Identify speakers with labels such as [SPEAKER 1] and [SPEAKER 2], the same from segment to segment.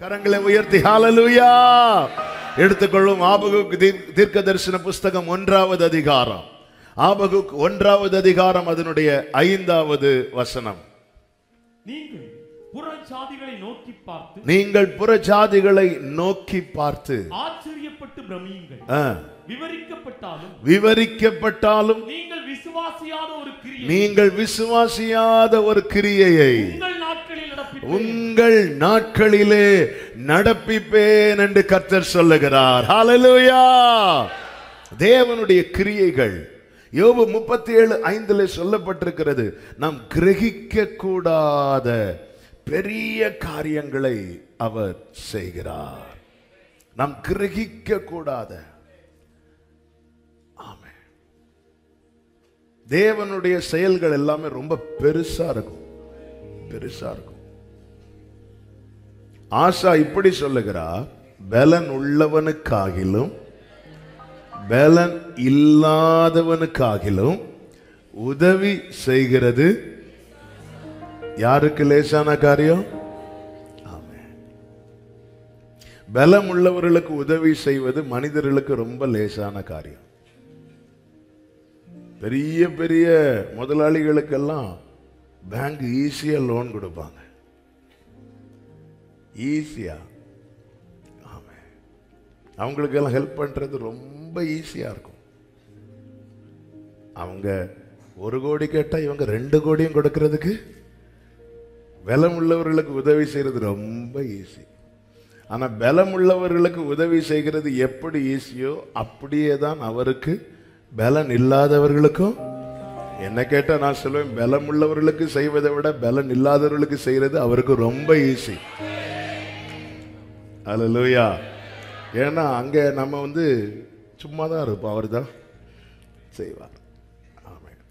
[SPEAKER 1] கரங்களை உயர்த்தி ஹalleluya எடுத்துக்கொள்ளும் ஆபகுக் தீர்- தீர்க்க தரிசன புஸ்தகம் ஒன்றாவது அதிகாரம் ஆபகுக் ஒன்றாவது அதிகாரம் அதனுடைய ஐந்தாவது வசனம்
[SPEAKER 2] நீங்கள் புறஜாதிகளை நோக்கி பார்த்து
[SPEAKER 1] நீங்கள் புறஜாதிகளை நோக்கி பார்த்து
[SPEAKER 2] ஆச்சரியப்பட்டு பிரமியுங்கள்
[SPEAKER 1] ஆ,
[SPEAKER 2] விவரிக்கப்பட்டாலும்
[SPEAKER 1] விவரிக்கப்பட்டாலும்
[SPEAKER 2] நீங்கள் விசுவாசியாத ஒரு கிரியை
[SPEAKER 1] நீங்கள் விசுவாசியாத ஒரு கிரியையை
[SPEAKER 2] உங்கள் நாட்களில் நடப்பித்து
[SPEAKER 1] உங்கள் நாட்களிலே நடப்பிப்பேன் என்று கர்த்தர் சொல்லுகிறார் ஹalleluya தேவனுடைய கிரியைகள் யோபு முப்பத்தி ஏழு ஐந்துல சொல்லப்பட்டிருக்கிறது நாம் கிரகிக்க கூடாத பெரிய காரியங்களை அவர் செய்கிறார் நாம் கிரகிக்க கூடாத ஆமென் தேவனுடைய செயல்கள் எல்லாமே ரொம்ப பெருசா இருக்கும் பெருசா இருக்கும் ஆசா இப்படி சொல்லுகிறார் பலன் உள்ளவனுக்காகிலும் பலன் இல்லாதவனுக்காகிலும் உதவி செய்கிறது யாருக்கு லேசான காரியம் ஆமென். பலம் உள்ளவர்களுக்கு உதவி செய்வது மனிதர்களுக்கு ரொம்ப லேசான காரியம் பெரிய பெரிய முதலாளிகளுக்கெல்லாம் பேங்க் ஈஸியா லோன் கொடுப்பாங்க ஈஸியா ஆமாம் அவங்களுக்கெல்லாம் ஹெல்ப் பண்றது ரொம்ப ஈஸியா இருக்கும் அவங்க ஒரு கோடி கேட்டா இவங்க ரெண்டு கோடியும் கொடுக்கறதுக்கு பலம் உள்ளவர்களுக்கு உதவி செய்யறது ரொம்ப ஈஸி ஆனா பலம் உள்ளவர்களுக்கு உதவி செய்கிறது எப்படி ஈஸியோ அப்படியே தான் அவருக்கு பலன் இல்லாதவர்களுக்கும் என்ன கேட்டா நான் சொல்லுவேன் பலம் உள்ளவர்களுக்கு செய்வதை விட பலன் இல்லாதவர்களுக்கு செய்யறது அவருக்கு ரொம்ப ஈஸி அல்லேலூயா ஏன்னா அங்க நம்ம வந்து சும்மா தான் இருப்போம் அவர் தான் செய்வார் ஆமென்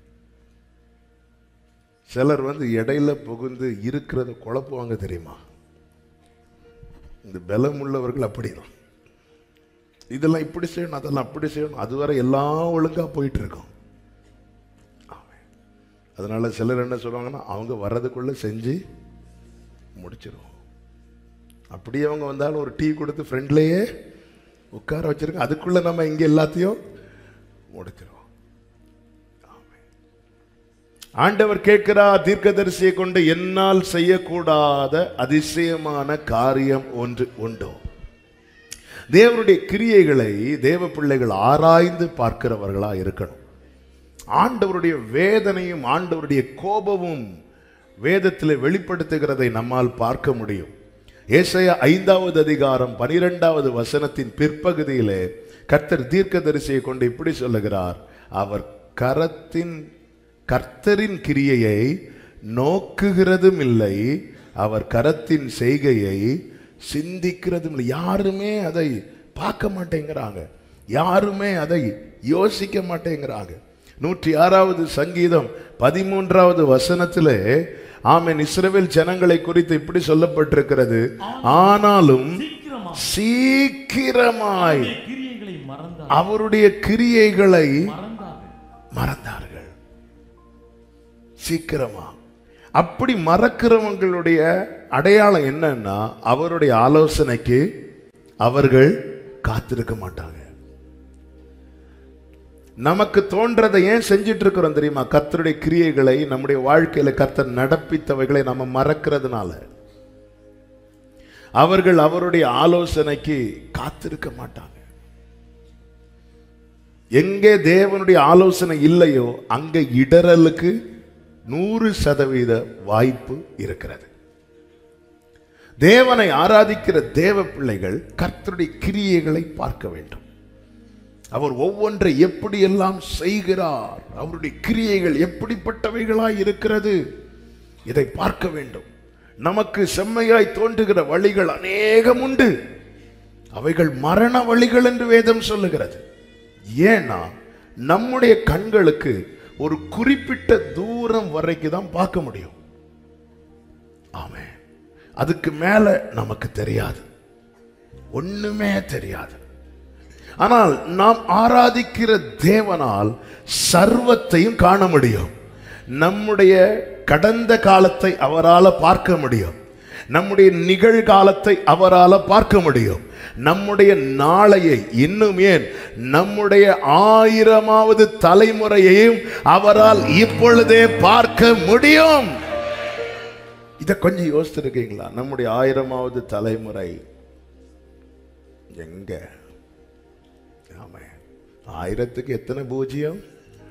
[SPEAKER 1] சிலர் வந்து இடையில புகுந்து இருக்கிறத குழப்புவாங்க தெரியுமா இந்த பலம் உள்ளவர்கள் அப்படிதான் இதெல்லாம் இப்படி செய்யணும் அதெல்லாம் அப்படி செய்யணும் அதுவரை எல்லாம் ஒழுங்கா போயிட்டு இருக்கும் ஆமென். அதனால சிலர் என்ன சொல்லுவாங்கன்னா அவங்க வர்றதுக்குள்ள செஞ்சு முடிச்சிருவோம் அப்படியே அவங்க வந்தாலும் ஒரு டீ கொடுத்து ஃப்ரெண்ட்லேயே உட்கார வச்சிருக்கோம் அதுக்குள்ள நம்ம இங்க எல்லாத்தையும் முடிச்சிருவோம் ஆமென். ஆண்டவர் கேட்கிறார் தீர்க்கதரிசியை கொண்டு என்னால் செய்யக்கூடாத அதிசயமான காரியம் ஒன்று உண்டோ தேவனுடைய கிரியைகளை தேவ பிள்ளைகள் ஆராய்ந்து பார்க்கிறவர்களா இருக்கணும் ஆண்டவருடைய வேதனையும் ஆண்டவருடைய கோபமும் வேதத்தில் வெளிப்படுத்துகிறதை நம்மால் பார்க்க முடியும் ஏசாயா ஐந்தாவது அதிகாரம் பனிரெண்டாவது வசனத்தின் பிற்பகுதியிலே கர்த்தர் தீர்க்கதரிசியை கொண்டு இப்படி சொல்லுகிறார் அவர் கரத்தின் கர்த்தரின் கிரியையை நோக்குகிறதும் இல்லை அவர் கரத்தின் செய்கையை சிந்திக்கிறதும் இல்லை யாருமே அதை பார்க்க மாட்டேங்கிறாங்க யாருமே அதை யோசிக்க மாட்டேங்கிறாங்க நூற்றி ஆறாவது சங்கீதம் பதிமூன்றாவது வசனத்திலே ஆமென் இஸ்ரவேல் ஜனங்களை குறித்து இப்படி சொல்லப்பட்டிருக்கிறது ஆனாலும்
[SPEAKER 2] சீக்கிரமா
[SPEAKER 1] சீக்கிரமாய்
[SPEAKER 2] அவருடைய கிரியைகளை மறந்தார்
[SPEAKER 1] அவருடைய கிரியைகளை
[SPEAKER 2] மறந்தார்கள்
[SPEAKER 1] மறந்தார்கள் சீக்கிரமா அப்படி மறக்கிறவங்களுடைய அடையாளம் என்னன்னா அவருடைய ஆலோசனைக்கு அவர்கள் காத்திருக்க மாட்டாங்க நமக்கு தோன்றதை ஏன் செஞ்சிட்டு இருக்கிறோம் தெரியுமா கர்த்தருடைய கிரியைகளை நம்முடைய வாழ்க்கையில கர்த்தர் நடப்பித்தவைகளை நம்ம மறக்கிறதுனால அவர்கள் அவருடைய ஆலோசனைக்கு காத்திருக்க மாட்டாங்க எங்கே தேவனுடைய ஆலோசனை இல்லையோ அங்க இடறலுக்கு நூறு சதவீத வாய்ப்பு இருக்கிறது தேவனை ஆராதிக்கிற தேவ பிள்ளைகள் கர்த்தருடைய கிரியைகளை பார்க்க வேண்டும் அவர் ஒவ்வொன்றை எப்படியெல்லாம் செய்கிறார் அவருடைய கிரியைகள் எப்படிப்பட்டவைகளாய் இருக்கிறது இதை பார்க்க வேண்டும் நமக்கு செம்மையாய் தோன்றுகிற வழிகள் அநேகம் உண்டு அவைகள் மரண வழிகள் என்று வேதம் சொல்லுகிறது ஏன்னா நம்முடைய கண்களுக்கு ஒரு குறிப்பிட்ட தூரம் வரைக்கும் தான் பார்க்க முடியும் ஆமே அதுக்கு மேல நமக்கு தெரியாது ஒண்ணுமே தெரியாது ஆனால் நாம் ஆராதிக்கிற தேவனால் சர்வத்தையும் காண முடியும் நம்முடைய கடந்த காலத்தை அவரால் பார்க்க முடியும் நம்முடைய நிகழ்காலத்தை அவரால பார்க்க முடியும் நம்முடைய நாளையை இன்னும் ஏன் நம்முடைய ஆயிரமாவது தலைமுறையையும் அவரால் இப்பொழுதே பார்க்க முடியும் இத கொஞ்சம் யோசிச்சிருக்கீங்களா நம்முடைய ஆயிரமாவது தலைமுறை எங்க ஆமா ஆயிரத்துக்கு எத்தனை பூஜ்ஜியம்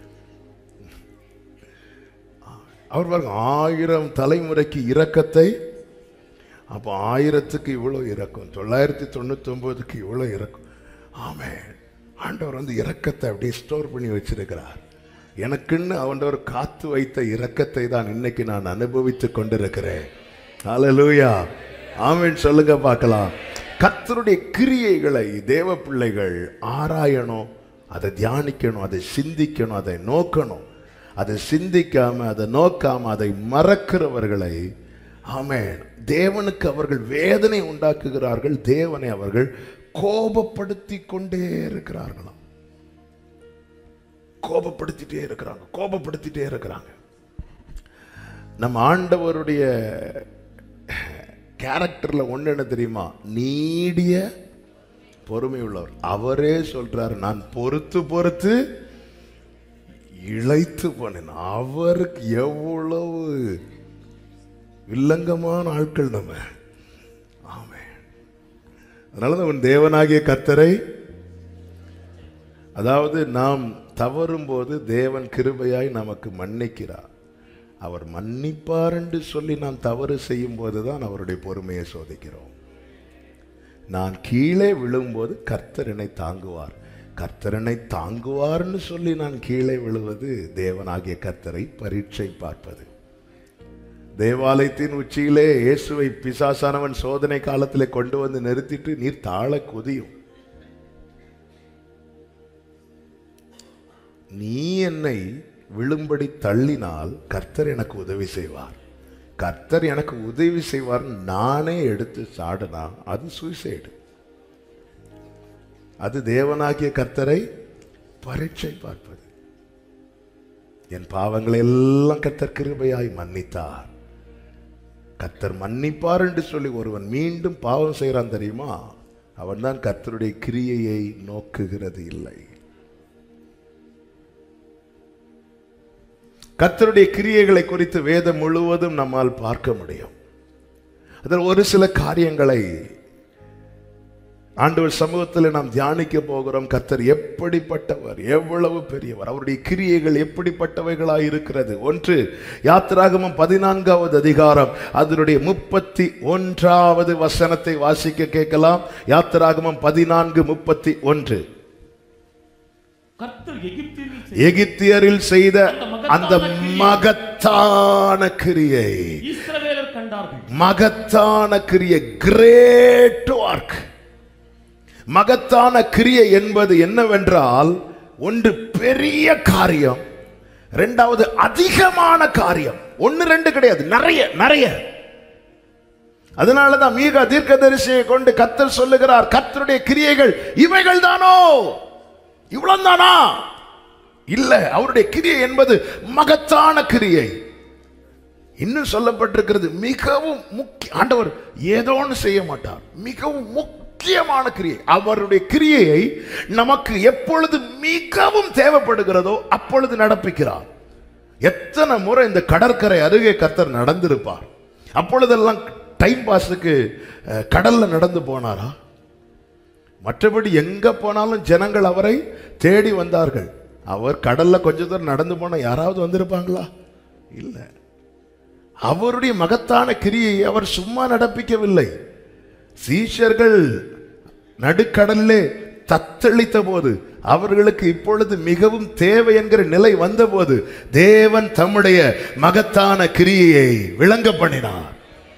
[SPEAKER 1] அவர் பாருங்க ஆயிரம் தலைமுறைக்கு இரக்கத்தை அப்போ ஆயிரத்துக்கு இவ்வளோ இறக்கும் தொள்ளாயிரத்தி தொண்ணூத்தி ஒன்பதுக்கு இவ்வளோ இறக்கும் ஆமே ஆண்டவர் வந்து இரக்கத்தை அப்படியே ஸ்டோர் பண்ணி வச்சிருக்கிறார் எனக்குன்னு அவண்டவர் காத்து வைத்த இரக்கத்தை தான் இன்னைக்கு நான் அனுபவித்துக் கொண்டிருக்கிறேன் ஹalleluya ஆமென் சொல்லுங்க பார்க்கலாம் கர்த்தருடைய கிரியைகளை தேவ பிள்ளைகள் ஆராயணும் அதை தியானிக்கணும் அதை சிந்திக்கணும் அதை நோக்கணும் அதை சிந்திக்காம அதை நோக்காம அதை மறக்கிறவர்களை ஆமென் தேவனுக்கு அவர்கள் வேதனை உண்டாக்குகிறார்கள் தேவனை அவர்கள் கோபப்படுத்தி கொண்டே இருக்கிறார்களாம் கோபப்படுத்திட்டே இருக்கிறாங்க கோபப்படுத்திட்டே இருக்கிறாங்க நம்ம ஆண்டவருடைய கேரக்டர்ல ஒண்ணு என்ன தெரியுமா நீடிய பொறுமை உள்ளவர் அவரே சொல்றாரு நான் பொறுத்து பொறுத்து இழைத்து போனேன் அவருக்கு எவ்வளவு வில்லங்கமான ஆட்கள் நம்ம ஆமே அதனால தான் உன் தேவனாகிய கத்தரை அதாவது நாம் தவறும் போது தேவன் கிருபையாய் நமக்கு மன்னிக்கிறார் அவர் மன்னிப்பார் என்று சொல்லி நாம் தவறு செய்யும் போதுதான் அவருடைய பொறுமையை சோதிக்கிறோம் நான் கீழே விழும்போது கர்த்தர் என்னை தாங்குவார் கர்த்தர் என்னை தாங்குவார்னு சொல்லி நான் கீழே விழுவது தேவனாகிய கர்த்தரை பரீட்சை பார்ப்பது தேவாலயத்தின் உச்சியிலே இயேசுவை பிசாசானவன் சோதனை காலத்திலே கொண்டு வந்து நிறுத்திட்டு நீர் தாழ குதியும் நீ என்னை விழும்படி தள்ளினால் கர்த்தர் எனக்கு உதவி செய்வார் கர்த்தர் எனக்கு உதவி செய்வார் நானே எடுத்து சாடினா அது சூசைடு அது தேவனாகிய கர்த்தரை பரீட்சை பார்ப்பது என் பாவங்களை எல்லாம் கர்த்தர் கிருபையாய் மன்னித்தார் கர்த்தர் மன்னிப்பார் என்று சொல்லி ஒருவன் மீண்டும் பாவம் செய்கிறான் தெரியுமா அவன்தான் கர்த்தருடைய கிரியையை நோக்குகிறது இல்லை கர்த்தருடைய கிரியைகளை குறித்து வேதம் முழுவதும் நம்மால் பார்க்க முடியும் அதில் ஒரு சில காரியங்களை ஆண்டவர் சமூகத்தில் நாம் தியானிக்க போகிறோம் கர்த்தர் எப்படிப்பட்டவர் எவ்வளவு பெரியவர் அவருடைய கிரியைகள் எப்படிப்பட்டவைகளாய் இருக்கிறது ஒன்று யாத்திராகமம் பதினான்காவது அதிகாரம் அதனுடைய முப்பத்தி ஒன்றாவது வசனத்தை வாசிக்க கேட்கலாம் யாத்திராகமம் பதினான்கு முப்பத்தி ஒன்று
[SPEAKER 2] கர்த்தர் எகிப்தியரில் செய்த
[SPEAKER 1] எகிப்தியரில் செய்த அந்த மகத்தான கிரியை
[SPEAKER 2] இஸ்ரவேலர் கண்டார்கள்
[SPEAKER 1] மகத்தான கிரியை கிரேட் ஒர்க் மகத்தான கிரியை என்பது என்னவென்றால் ஒன்று பெரிய காரியம் ரெண்டாவது அதிகமான காரியம் ஒன்னு ரெண்டு கிடையாது நிறைய நிறைய அதனாலதான் மீக தீர்க்கதரிசியை கொண்டு கத்தர் சொல்லுகிறார் கத்தருடைய கிரியைகள் இவைகள் தானோ இவ்வளவு தானா இல்ல அவருடைய கிரியை என்பது மகத்தான கிரியை இன்னும் சொல்லப்பட்டிருக்கிறது மிகவும் முக்கிய ஆண்டவர் ஏதோன்னு செய்ய மாட்டார் மிகவும் முக்கியமான கிரியை அவருடைய கிரியையை நமக்கு எப்பொழுது மிகவும் தேவைப்படுகிறதோ அப்பொழுது நடப்பிக்கிறார் எத்தனை முறை இந்த கடற்கரை அருகே கத்தர் நடந்திருப்பார் அப்பொழுதெல்லாம் டைம் பாஸுக்கு அஹ், கடல்ல நடந்து போனாரா மற்றபடி எங்க போனாலும் ஜனங்கள் அவரை தேடி வந்தார்கள் அவர் கடல்ல கொஞ்ச தூரம் நடந்து போனா யாராவது வந்திருப்பாங்களா இல்லை அவருடைய மகத்தான கிரியை அவர் சும்மா நடப்பிக்கவில்லை சீஷர்கள் நடுக்கடலிலே தத்தளித்த போது அவர்களுக்கு இப்பொழுது மிகவும் தேவை என்கிற நிலை வந்தபோது தேவன் தம்முடைய மகத்தான கிரியையை விளங்க பண்ணினார்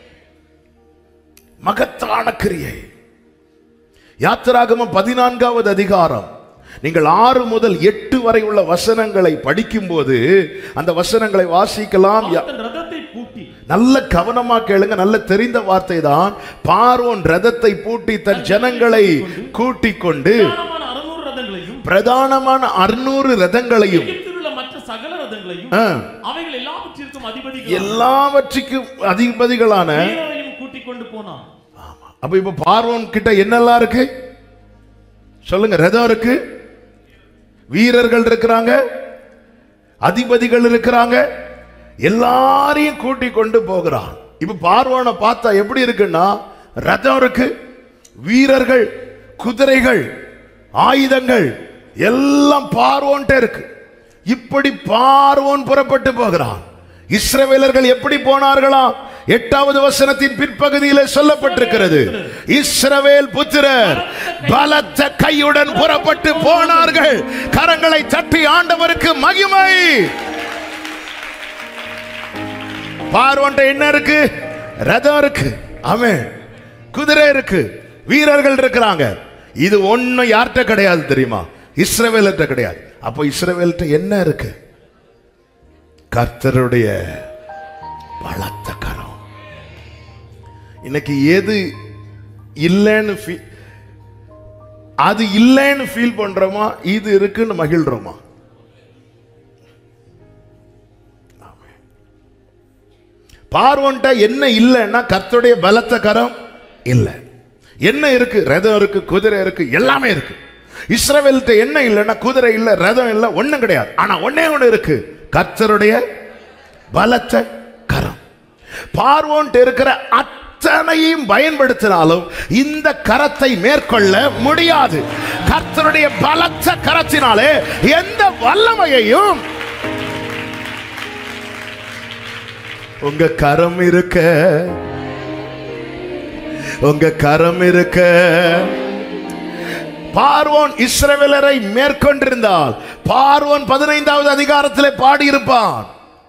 [SPEAKER 1] மகத்தான கிரியை யாத்திராகமம் பதினான்காவது அதிகாரம் நீங்கள் ஆறு முதல் எட்டு வரை உள்ள வசனங்களை படிக்கும்போது அந்த வசனங்களை வாசிக்கலாம் யா-
[SPEAKER 2] தன் ரதத்தை பூட்டி
[SPEAKER 1] நல்ல கவனமா கேளுங்க நல்ல தெரிந்த வார்த்தை தான் பார்வோன் ரதத்தை பூட்டி தன் ஜனங்களை கூட்டிக் கொண்டு
[SPEAKER 2] பிரதானமான அறுநூறு ரதங்களையும்
[SPEAKER 1] பிரதானமான அறுநூறு ரதங்களையும்
[SPEAKER 2] எகிப்தில் உள்ள மற்ற சகல ரதங்களையும்
[SPEAKER 1] ஆ,
[SPEAKER 2] அவைகள் எல்லாவற்றிற்கும் அதிபதிகள்
[SPEAKER 1] எல்லாவற்றுக்கும் அதிபதிகளான
[SPEAKER 2] வீரரையும் கூட்டிக் கொண்டு போனான்
[SPEAKER 1] ஆமா அப்ப இப்ப பார்வோன் கிட்ட என்னெல்லாம் இருக்கு சொல்லுங்க ரதம் இருக்கு வீரர்கள் இருக்கிறாங்க அதிபதிகள் இருக்கிறாங்க எல்லாரையும் கூட்டி கொண்டு போகிறான் இப்ப பார்வோனை பார்த்தா எப்படி இருக்குன்னா ரதம் இருக்கு வீரர்கள் குதிரைகள் ஆயுதங்கள் எல்லாம் பார்வோன்ட்டே இருக்கு இப்படி பார்வோன் புறப்பட்டு போகிறான் இஸ்ரவேலர்கள் எப்படி போனார்களாம் எட்டாவது வசனத்தின் பிற்பகுதியிலே சொல்லப்பட்டிருக்கிறது இஸ்ரவேல் புத்திரர் பலத்த கையுடன் புறப்பட்டு போனார்கள் கரங்களை தட்டி ஆண்டவருக்கு மகிமை பார்வோன்ட்ட என்ன இருக்கு ரதம் இருக்கு அவன் குதிரை இருக்கு வீரர்கள் இருக்கிறாங்க இது ஒண்ணும் யார்கிட்ட கிடையாது தெரியுமா இஸ்ரவேல்கிட்ட கிடையாது அப்போ இஸ்ரவேல்கிட்ட என்ன இருக்கு கர்த்தருடைய பலத்த கரம் இன்னைக்கு எது இல்லைன்னு feel- அது இல்லைன்னு ஃபீல் பண்றோமா இது இருக்குன்னு மகிழ்றோமா பார்வன்ட்ட என்ன இல்லைன்னா கர்த்தருடைய பலத்த கரம் இல்லை என்ன இருக்கு ரதம் இருக்கு குதிரை இருக்கு எல்லாமே இருக்கு இஸ்ரவேல்கிட்ட என்ன இல்லைன்னா குதிரை இல்லை ரதம் இல்லை ஒண்ணும் கிடையாது ஆனா ஒண்ணே ஒண்ணு இருக்கு கர்த்தருடைய பலத்த கரம் பார்வோன்ட்டு இருக்கிற அத்தனையும் பயன்படுத்தினாலும் இந்த கரத்தை மேற்கொள்ள முடியாது கர்த்தருடைய பலத்த கரத்தினாலே எந்த வல்லமையையும் உங்க கரம் இருக்க உங்க கரம் இருக்க பார்வோன் இஸ்ரவேலரை மேற்கொண்டிருந்தால் பார்வோன் பதினைந்தாவது அதிகாரத்திலே பாடியிருப்பான்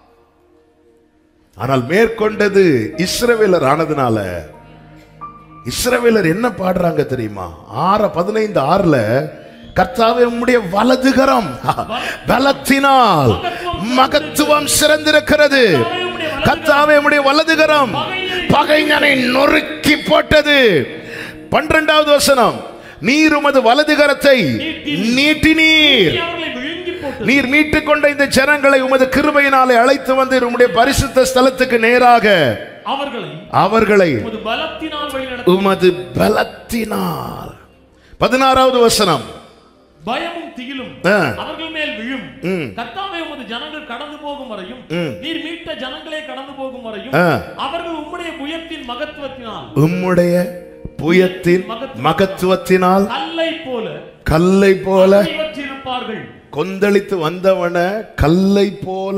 [SPEAKER 1] ஆனால் மேற்கொண்டது இஸ்ரவேலர் ஆனதுனால இஸ்ரவேலர் என்ன பாடுறாங்க தெரியுமா ஆற பதினைந்து ஆறுல கர்த்தாவே உம்முடைய வலதுகரம் பலத்தினால் மகத்துவம் சிறந்திருக்கிறது கர்த்தாவே உம்முடைய வலதுகரம் பகைஞனை நொறுக்கி போட்டது பன்னிரெண்டாவது வசனம் நீர் உமது வலதுகரத்தை நீட்டினீர்
[SPEAKER 2] அவர்களை விழுங்கி போட்டு
[SPEAKER 1] நீர் மீட்டுக் கொண்ட இந்த ஜனங்களை உமது கிருபையினாலே அழைத்து வந்து உம்முடைய பரிசுத்த ஸ்தலத்துக்கு நேராக
[SPEAKER 2] அவர்களை
[SPEAKER 1] அவர்களை
[SPEAKER 2] உமது பலத்தினால் வழிநடத்தி
[SPEAKER 1] உமது பலத்தினால் பதினாறாவது வசனம்
[SPEAKER 2] பயமும் திகிலும்
[SPEAKER 1] ஆ.
[SPEAKER 2] அவர்கள் மேல் விழும்
[SPEAKER 1] ம்.
[SPEAKER 2] கர்த்தாவே உமது ஜனங்கள் கடந்து போகும் வரையும்
[SPEAKER 1] ம்.
[SPEAKER 2] நீர் மீட்ட ஜனங்களே கடந்து போகும் வரையும்
[SPEAKER 1] ஆ.
[SPEAKER 2] அவர்கள் உம்முடைய புயத்தின் மகத்துவத்தினால்
[SPEAKER 1] உம்முடைய புயத்தின் மகத்துவத்தினால்
[SPEAKER 2] கல்லை போல
[SPEAKER 1] கல்லை போல
[SPEAKER 2] இவற்றிருப்பார்கள்
[SPEAKER 1] கொந்தளித்து வந்தவன கல்லை போல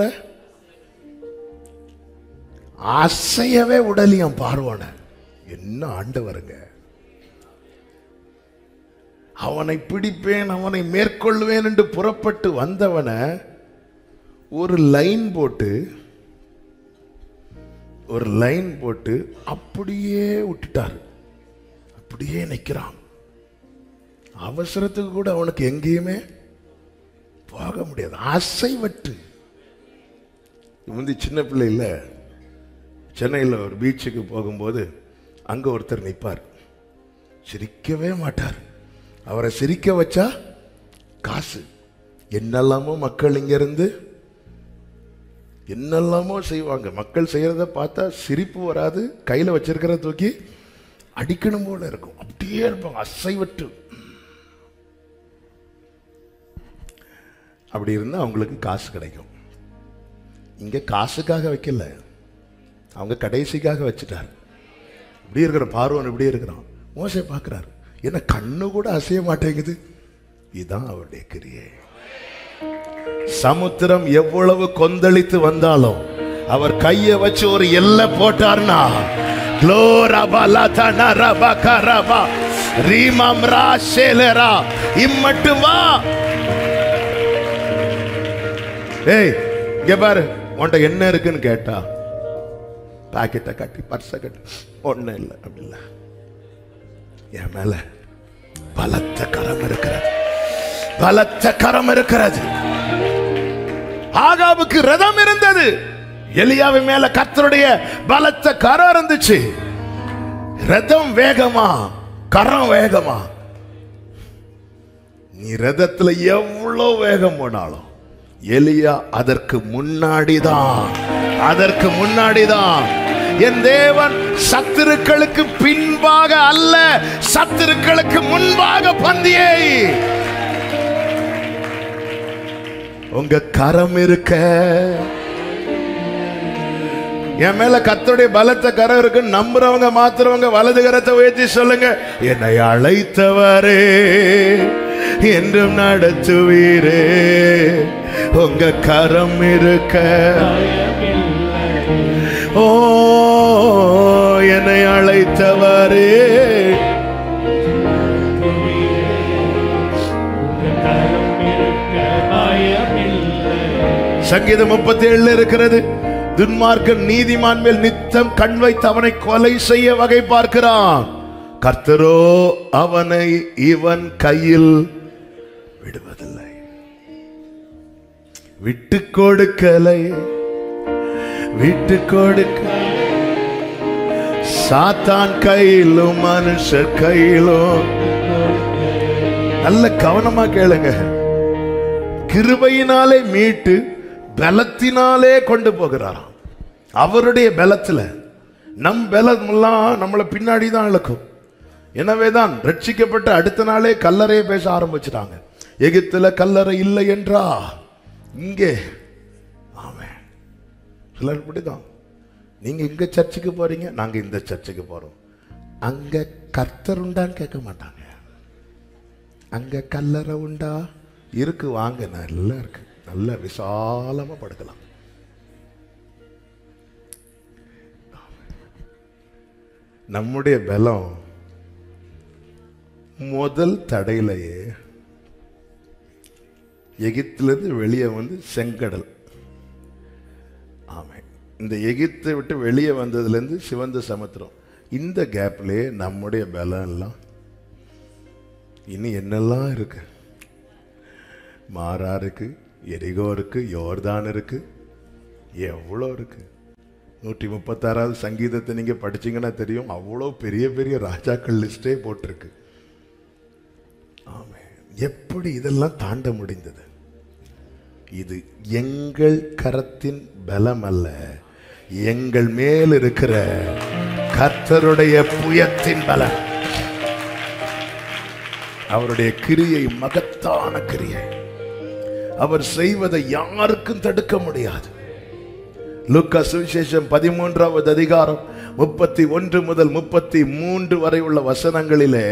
[SPEAKER 1] அசையவே உடலியம் பார்வன என்ன ஆண்டவருங்க அவனை பிடிப்பேன் அவனை மேற்கொள்வேன் என்று புறப்பட்டு வந்தவனை ஒரு லைன் போட்டு ஒரு லைன் போட்டு அப்படியே விட்டுட்டார் அப்படியே நிற்கிறான் அவசரத்துக்கு கூட அவனுக்கு எங்கேயுமே போக முடியாது அசைவட்டு முந்தி சின்ன பிள்ளை இல்லை சென்னையில் ஒரு பீச்சுக்கு போகும்போது அங்கே ஒருத்தர் நிற்பார் சிரிக்கவே மாட்டார் அவரை சிரிக்க வச்சா காசு என்னெல்லாமோ மக்கள் இங்கிருந்து என்னெல்லாமோ செய்வாங்க மக்கள் செய்யறத பார்த்தா சிரிப்பு வராது கையில் வச்சிருக்கிற தூக்கி அடிக்கணும் போல இருக்கும் அப்படியே இருப்பாங்க அசைவட்டு அப்படி இருந்தால் அவங்களுக்கு காசு கிடைக்கும் இங்கே காசுக்காக வைக்கல அவங்க கடைசிக்காக வச்சுட்டார் இப்படி இருக்கிற பார்வன் இப்படி இருக்கிறான் மோசை பார்க்குறாரு என்ன கண்ணு கூட அசைய மாட்டேங்குது இதுதான் அவருடைய கிரியை சமுத்திரம் எவ்வளவு கொந்தளித்து வந்தாலும் அவர் கையை வச்சு ஒரு எல்லை போட்டார்னா க்ளோரபலதன ரபகரபா ரீமம் ரா ஷேலரா இம்மட்டும் வா ஏய் இங்க பாரு உன்ட்ட என்ன இருக்குன்னு கேட்டா பாக்கெட்டை கட்டி பர்ஸை கட்டி ஒண்ணும் இல்லை அப்படி இல்லை என் மேல பலத்த கரம் இருக்கிறது பலத்த கரம் இருக்கிறது ஆகாவுக்கு ரதம் இருந்தது எலியாவின் மேல கர்த்தருடைய பலத்த கரம் இருந்துச்சு ரதம் வேகமா கரம் வேகமா நீ ரதத்துல எவ்வளவு வேகம் போனாலும் எலியா அதற்கு முன்னாடிதான் அதற்கு முன்னாடிதான் என் தேவன் சத்துருக்களுக்கு பின்பாக அல்ல சத்துருக்களுக்கு முன்பாக பந்தியை உங்க கரம் இருக்க என் மேல கத்தருடைய பலத்த கரம் இருக்கு நம்புறவங்க மாத்துறவங்க வலது கரத்தை உயர்த்தி சொல்லுங்க என்னை அழைத்தவரே என்றும் நடத்துவீரே உங்க கரம் இருக்க ஓ என்னை அழைத்தவரே சங்கீதம் முப்பத்தி ஏழுல இருக்கிறது துன்மார்க்கன் நீதிமான் மேல் நித்தம் கண் வைத்து அவனை கொலை செய்ய வகை பார்க்கிறான் கர்த்தரோ அவனை இவன் கையில் விடுவதில்லை விட்டு கொடுக்கலை விட்டு கொடுக்க சாத்தான் கையிலும் மனுஷர் கையிலும் நல்ல கவனமா கேளுங்க கிருபையினாலே மீட்டு பலத்தினாலே கொண்டு போகிறாராம் அவருடைய பலத்துல நம் பலம் எல்லாம் நம்மளை பின்னாடி தான் இழக்கும் எனவேதான் ரட்சிக்கப்பட்ட அடுத்த நாளே கல்லறையை பேச ஆரம்பிச்சிட்டாங்க எகிப்துல கல்லறை இல்லை என்றா இங்கே ஆமென் சிலர் இப்படிதான் நீங்க இங்க சர்ச்சுக்கு போறீங்க நாங்க இந்த சர்ச்சுக்கு போறோம் அங்க கர்த்தர் உண்டான்னு கேட்க மாட்டாங்க அங்க கல்லறை உண்டா இருக்கு வாங்க நல்லா இருக்கு நல்ல விசாலமா படுக்கலாம் நம்முடைய பலம் முதல் தடையிலேயே எகிப்திலிருந்து வெளியே வந்து செங்கடல் ஆமாம் இந்த எகிப்தை விட்டு வெளியே வந்ததுலேருந்து சிவந்த சமுத்திரம் இந்த கேப்லேயே நம்முடைய பலம் எல்லாம் இனி என்னெல்லாம் இருக்கு மாறா இருக்கு எரிகோ இருக்கு யோர்தான் இருக்கு எவ்வளோ இருக்கு நூற்றி முப்பத்தாறாவது சங்கீதத்தை நீங்க படிச்சீங்கன்னா தெரியும் அவ்வளோ பெரிய பெரிய ராஜாக்கள் லிஸ்டே போட்டிருக்கு ஆமே எப்படி இதெல்லாம் தாண்ட முடிந்தது இது எங்கள் கரத்தின் பலம் அல்ல எங்கள் மேல் இருக்கிற கர்த்தருடைய புயத்தின் பலம் அவருடைய கிரியை மகத்தான கிரியை அவர் செய்வதை யாருக்கும் தடுக்க முடியாது லூக்கா சுவிசேஷம் பதிமூன்றாவது அதிகாரம் முப்பத்தி ஒன்று முதல் முப்பத்தி மூன்று வரை உள்ள வசனங்களிலே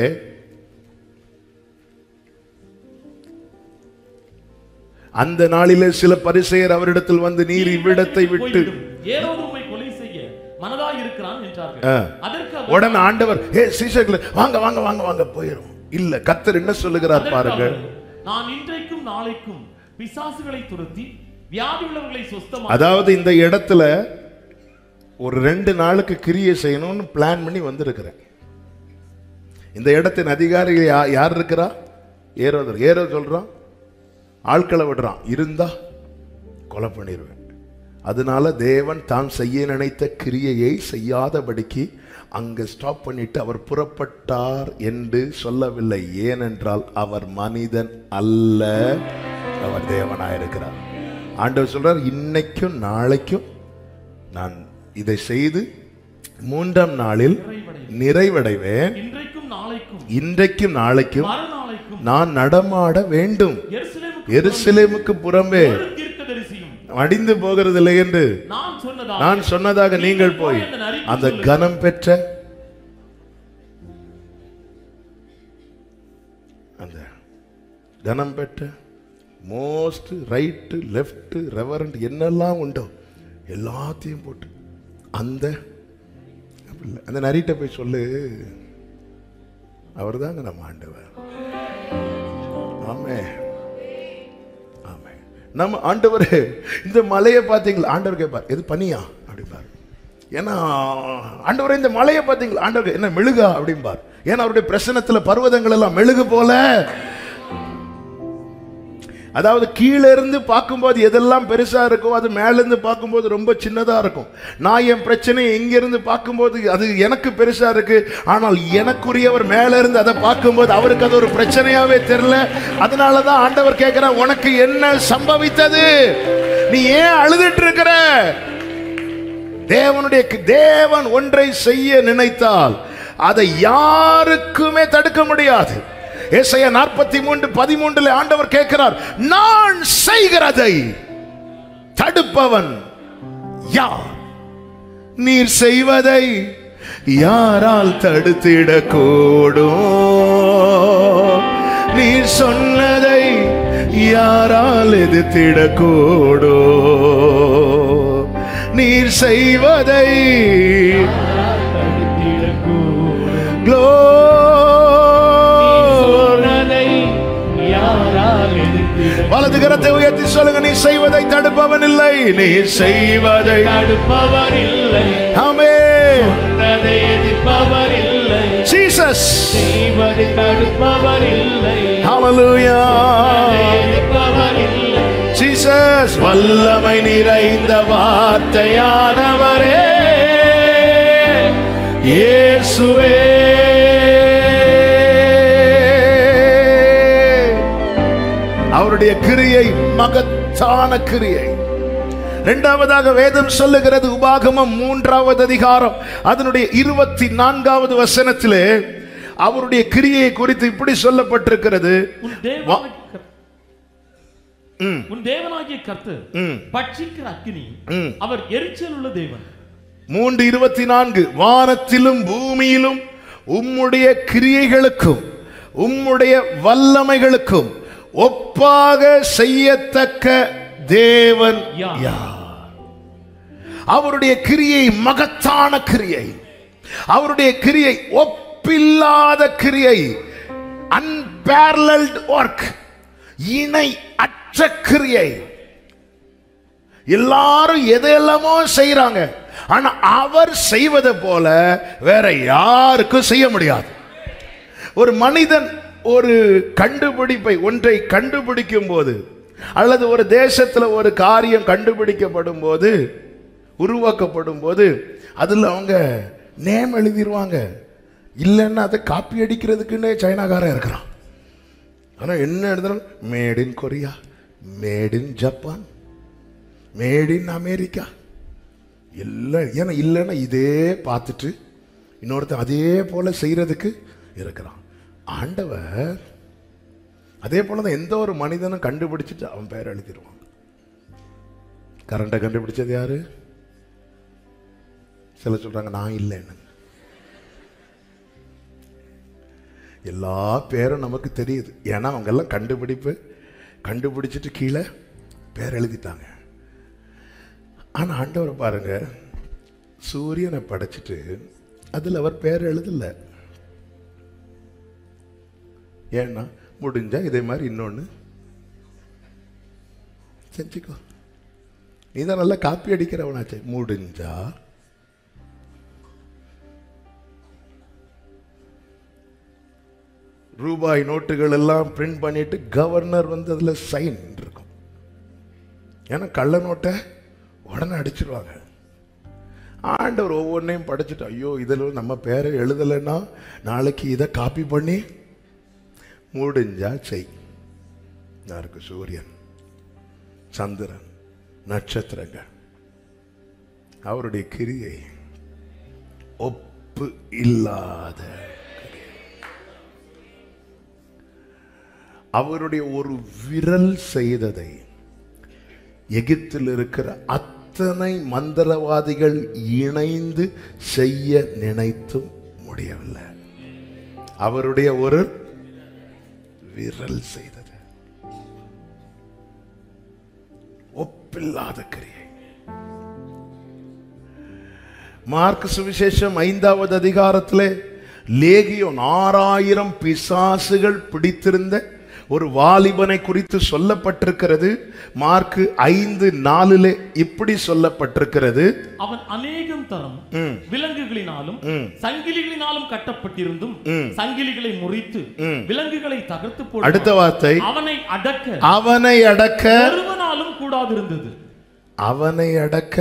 [SPEAKER 1] அந்த நாளிலே சில பரிசெயர் அவரிடத்தில் வந்து நீர் இவ்விடத்தை விட்டு
[SPEAKER 2] போய்விடும். ஏரோது உம்மை கொலை செய்ய மனதாய் இருக்கிறான் என்றார்கள்
[SPEAKER 1] ஆ.
[SPEAKER 2] அதற்கு அவர்,
[SPEAKER 1] உடனே ஆண்டவர் ஏ சீசர்களே வாங்க வாங்க வாங்க வாங்க போயிடும் இல்ல கத்தர் என்ன சொல்லுகிறார்
[SPEAKER 2] அதற்கு
[SPEAKER 1] பாருங்க
[SPEAKER 2] அவர், நான் இன்றைக்கும் நாளைக்கும் பிசாசுகளை துரத்தி வியாதி உள்ளவர்களை சொஸ்தமா
[SPEAKER 1] அதாவது இந்த இடத்துல ஒரு ரெண்டு நாளுக்கு கிரியை செய்யணும்னு பிளான் பண்ணி வந்திருக்கிறேன் இந்த இடத்தின் அதிகாரிகள் யா- யார் இருக்கிறா ஏரோதர் ஏரோ சொல்றான் ஆட்களை விடுறான் இருந்தா கொலை பண்ணிடுவேன் அதனால தேவன் தான் செய்ய நினைத்த கிரியையை செய்யாதபடிக்கு அங்க ஸ்டாப் பண்ணிட்டு அவர் புறப்பட்டார் என்று சொல்லவில்லை ஏனென்றால் அவர் மனிதன் அல்ல அவர் தேவனாயிருக்கிறார் ஆண்டவர் சொல்றார் இன்னைக்கும் நாளைக்கும் நான் இதை செய்து மூன்றாம் நாளில் நிறைவடைவேன்
[SPEAKER 2] இன்றைக்கும் நாளைக்கும்
[SPEAKER 1] இன்றைக்கும் நாளைக்கும்
[SPEAKER 2] மறுநாளைக்கும்
[SPEAKER 1] நான் நடமாட வேண்டும்
[SPEAKER 2] எருசலேமுக்கு
[SPEAKER 1] எருசலேமுக்கு புறம்பே
[SPEAKER 2] ஒரு தீர்க்கதரிசியும்
[SPEAKER 1] அடிந்து போகிறதில்லை என்று
[SPEAKER 2] நான் சொன்னதா
[SPEAKER 1] நான் சொன்னதாக நீங்கள் போய் அந்த கனம் பெற்ற அந்த கனம் பெற்ற மோஸ்ட் ரைட்டு லெஃப்ட் ரெவரண்ட் என்னெல்லாம் உண்டோ எல்லாத்தையும் போட்டு அந்த அப்படி இல்லை. அந்த நரிட்ட போய் சொல்லு அவர் தாங்க நம்ம ஆண்டவர் ஆமே ஆமே நம்ம ஆண்டவரே இந்த மலையை பார்த்தீங்களா ஆண்டவர் கேட்பார் எது பனியா அப்படிம்பார் ஏன்னா ஆண்டவரே இந்த மலையை பார்த்தீங்களா ஆண்டவர் என்ன மெழுகா அப்படிம்பார் ஏன்னா அவருடைய பிரசனத்துல பர்வதங்கள் எல்லாம் மெழுகு போல அதாவது கீழே இருந்து பார்க்கும்போது எதெல்லாம் பெருசா இருக்கோ அது மேல இருந்து பார்க்கும்போது ரொம்ப சின்னதா இருக்கும் நான் என் பிரச்சனை எங்க இருந்து பார்க்கும்போது அது எனக்கு பெருசா இருக்கு ஆனால் எனக்குரியவர் மேல இருந்து அதை பார்க்கும்போது அவருக்கு அது ஒரு பிரச்சனையாவே தெரியல அதனால தான் ஆண்டவர் கேட்கிறார் உனக்கு என்ன சம்பவித்தது நீ ஏன் அழுதுட்டு இருக்கிற தேவனுடைய தேவன் ஒன்றை செய்ய நினைத்தால் அதை யாருக்குமே தடுக்க முடியாது ஏசாயா நாற்பத்தி மூன்று பதிமூன்றுல ஆண்டவர் கேட்கிறார் நான் செய்கிறதை தடுப்பவன் யார் நீர் செய்வதை யாரால் தடுத்திடக்கூடும் நீர் சொன்னதை யாரால் எதிர்த்திடக்கூடும் நீர் செய்வதை glory வலது கரத்தை உயர்த்தி சொல்லுங்க நீ செய்வதை தடுப்பவன் இல்லை நீ செய்வதை
[SPEAKER 2] தடுப்பவர் இல்லை
[SPEAKER 1] ஆமே
[SPEAKER 2] சொன்னதை எதிர்ப்பவர் இல்லை
[SPEAKER 1] ஜீசஸ்
[SPEAKER 2] செய்வதை தடுப்பவர் இல்லை
[SPEAKER 1] ஹalleluya
[SPEAKER 2] எதிர்ப்பவர் இல்லை
[SPEAKER 1] ஜீசஸ் வல்லமை நிறைந்த வார்த்தையானவரே இயேசுவே அவருடைய கிரியை மகத்தான கிரியை இரண்டாவதாக வேதம் சொல்லுகிறது உபாகமம் மூன்றாவது அதிகாரம் அதனுடைய இருபத்தி நான்காவது வசனத்திலே அவருடைய கிரியை குறித்து இப்படி சொல்லப்பட்டிருக்கிறது
[SPEAKER 2] உன் தேவனாகிய கர்த்தர் உன் தேவனாகிய கர்த்தர்
[SPEAKER 1] ம்.
[SPEAKER 2] பட்சிக்கிற அக்கினி
[SPEAKER 1] ம்.
[SPEAKER 2] அவர் எரிச்சல் உள்ள தேவன்
[SPEAKER 1] மூன்று இருபத்தி நான்கு வானத்திலும் பூமியிலும் உம்முடைய கிரியைகளுக்கும் உம்முடைய வல்லமைகளுக்கும் ஒப்பாக செய்யத்தக்க தேவன்
[SPEAKER 2] யார்?
[SPEAKER 1] யார் அவருடைய கிரியை மகத்தான கிரியை அவருடைய கிரியை ஒப்பில்லாத கிரியை அன்பேரலல்ட் ஒர்க் இணை அற்ற கிரியை எல்லாரும் எதையெல்லாமோ செய்யறாங்க ஆனா அவர் செய்வதை போல வேற யாருக்கும் செய்ய முடியாது ஒரு மனிதன் ஒரு கண்டுபிடிப்பை ஒன்றை கண்டுபிடிக்கும் போது அல்லது ஒரு தேசத்துல ஒரு காரியம் கண்டுபிடிக்கப்படும் போது உருவாக்கப்படும் போது அதுல அவங்க நேம் எழுதிருவாங்க இல்லைன்னா அதை காப்பி அடிக்கிறதுக்குன்னே சைனாக்காரன் இருக்கிறான் ஆனா என்ன எழுதுறாங்க made in Korea made in Japan made in America எல்லாம் ஏன்னா இல்லைன்னா இதே பார்த்துட்டு இன்னொருத்தன் அதே போல செய்யறதுக்கு இருக்கிறான் ஆண்டவர் அதே போல தான் எந்த ஒரு மனிதனும் கண்டுபிடிச்சிட்டு அவன் பேர் எழுதிடுவான் கரண்ட்டை கண்டுபிடிச்சது யாரு சில சொல்றாங்க நான் இல்லைன்னு எல்லா பேரும் நமக்கு தெரியுது ஏன்னா அவங்க எல்லாம் கண்டுபிடிப்பு கண்டுபிடிச்சிட்டு கீழே பேர் எழுதிட்டாங்க ஆனா ஆண்டவர் பாருங்க சூரியனை படைச்சிட்டு அதுல அவர் பேர் எழுதல ஏன்னா முடிஞ்சா இதே மாதிரி இன்னொன்னு செஞ்சுக்கோ நீ தான் நல்லா காப்பி அடிக்கிறவனாச்சே முடிஞ்சா ரூபாய் நோட்டுகள் எல்லாம் பிரிண்ட் பண்ணிட்டு கவர்னர் வந்து அதுல சைன் இருக்கும் ஏன்னா கள்ள நோட்டை உடனே அடிச்சிருவாங்க ஆண்டவர் ஒவ்வொன்றையும் படிச்சுட்டு ஐயோ இதில் நம்ம பேரை எழுதலைன்னா நாளைக்கு இதை காப்பி பண்ணி முடிஞ்சா செய் யாருக்கு சூரியன் சந்திரன் நட்சத்திரங்கள் அவருடைய கிரியை ஒப்பு இல்லாத கிரியை. அவருடைய ஒரு விரல் செய்ததை எகிப்தில் இருக்கிற அத்தனை மந்திரவாதிகள் இணைந்து செய்ய நினைத்தும் முடியவில்லை அவருடைய ஒரு விரல் செய்தது ஒப்பில்லாத கிரியை மார்க் சுவிசேஷம் ஐந்தாவது அதிகாரத்திலே லேகியோன் ஆறாயிரம் பிசாசுகள் பிடித்திருந்த ஒரு வாலிபனை குறித்து சொல்லப்பட்டிருக்கிறது மார்க் ஐந்து நாலுல இப்படி சொல்லப்பட்டிருக்கிறது
[SPEAKER 2] அவன் அநேகம் தரம்
[SPEAKER 1] ம்.
[SPEAKER 2] விலங்குகளினாலும்
[SPEAKER 1] ம்.
[SPEAKER 2] சங்கிலிகளினாலும் கட்டப்பட்டிருந்தும்
[SPEAKER 1] ம்.
[SPEAKER 2] சங்கிலிகளை முறித்து
[SPEAKER 1] ம்.
[SPEAKER 2] விலங்குகளை தகர்த்து
[SPEAKER 1] அடுத்த
[SPEAKER 2] போடு
[SPEAKER 1] வார்த்தை
[SPEAKER 2] அவனை அடக்க
[SPEAKER 1] அவனை அடக்க
[SPEAKER 2] ஒருவனாலும் கூடாதிருந்தது
[SPEAKER 1] அவனை அடக்க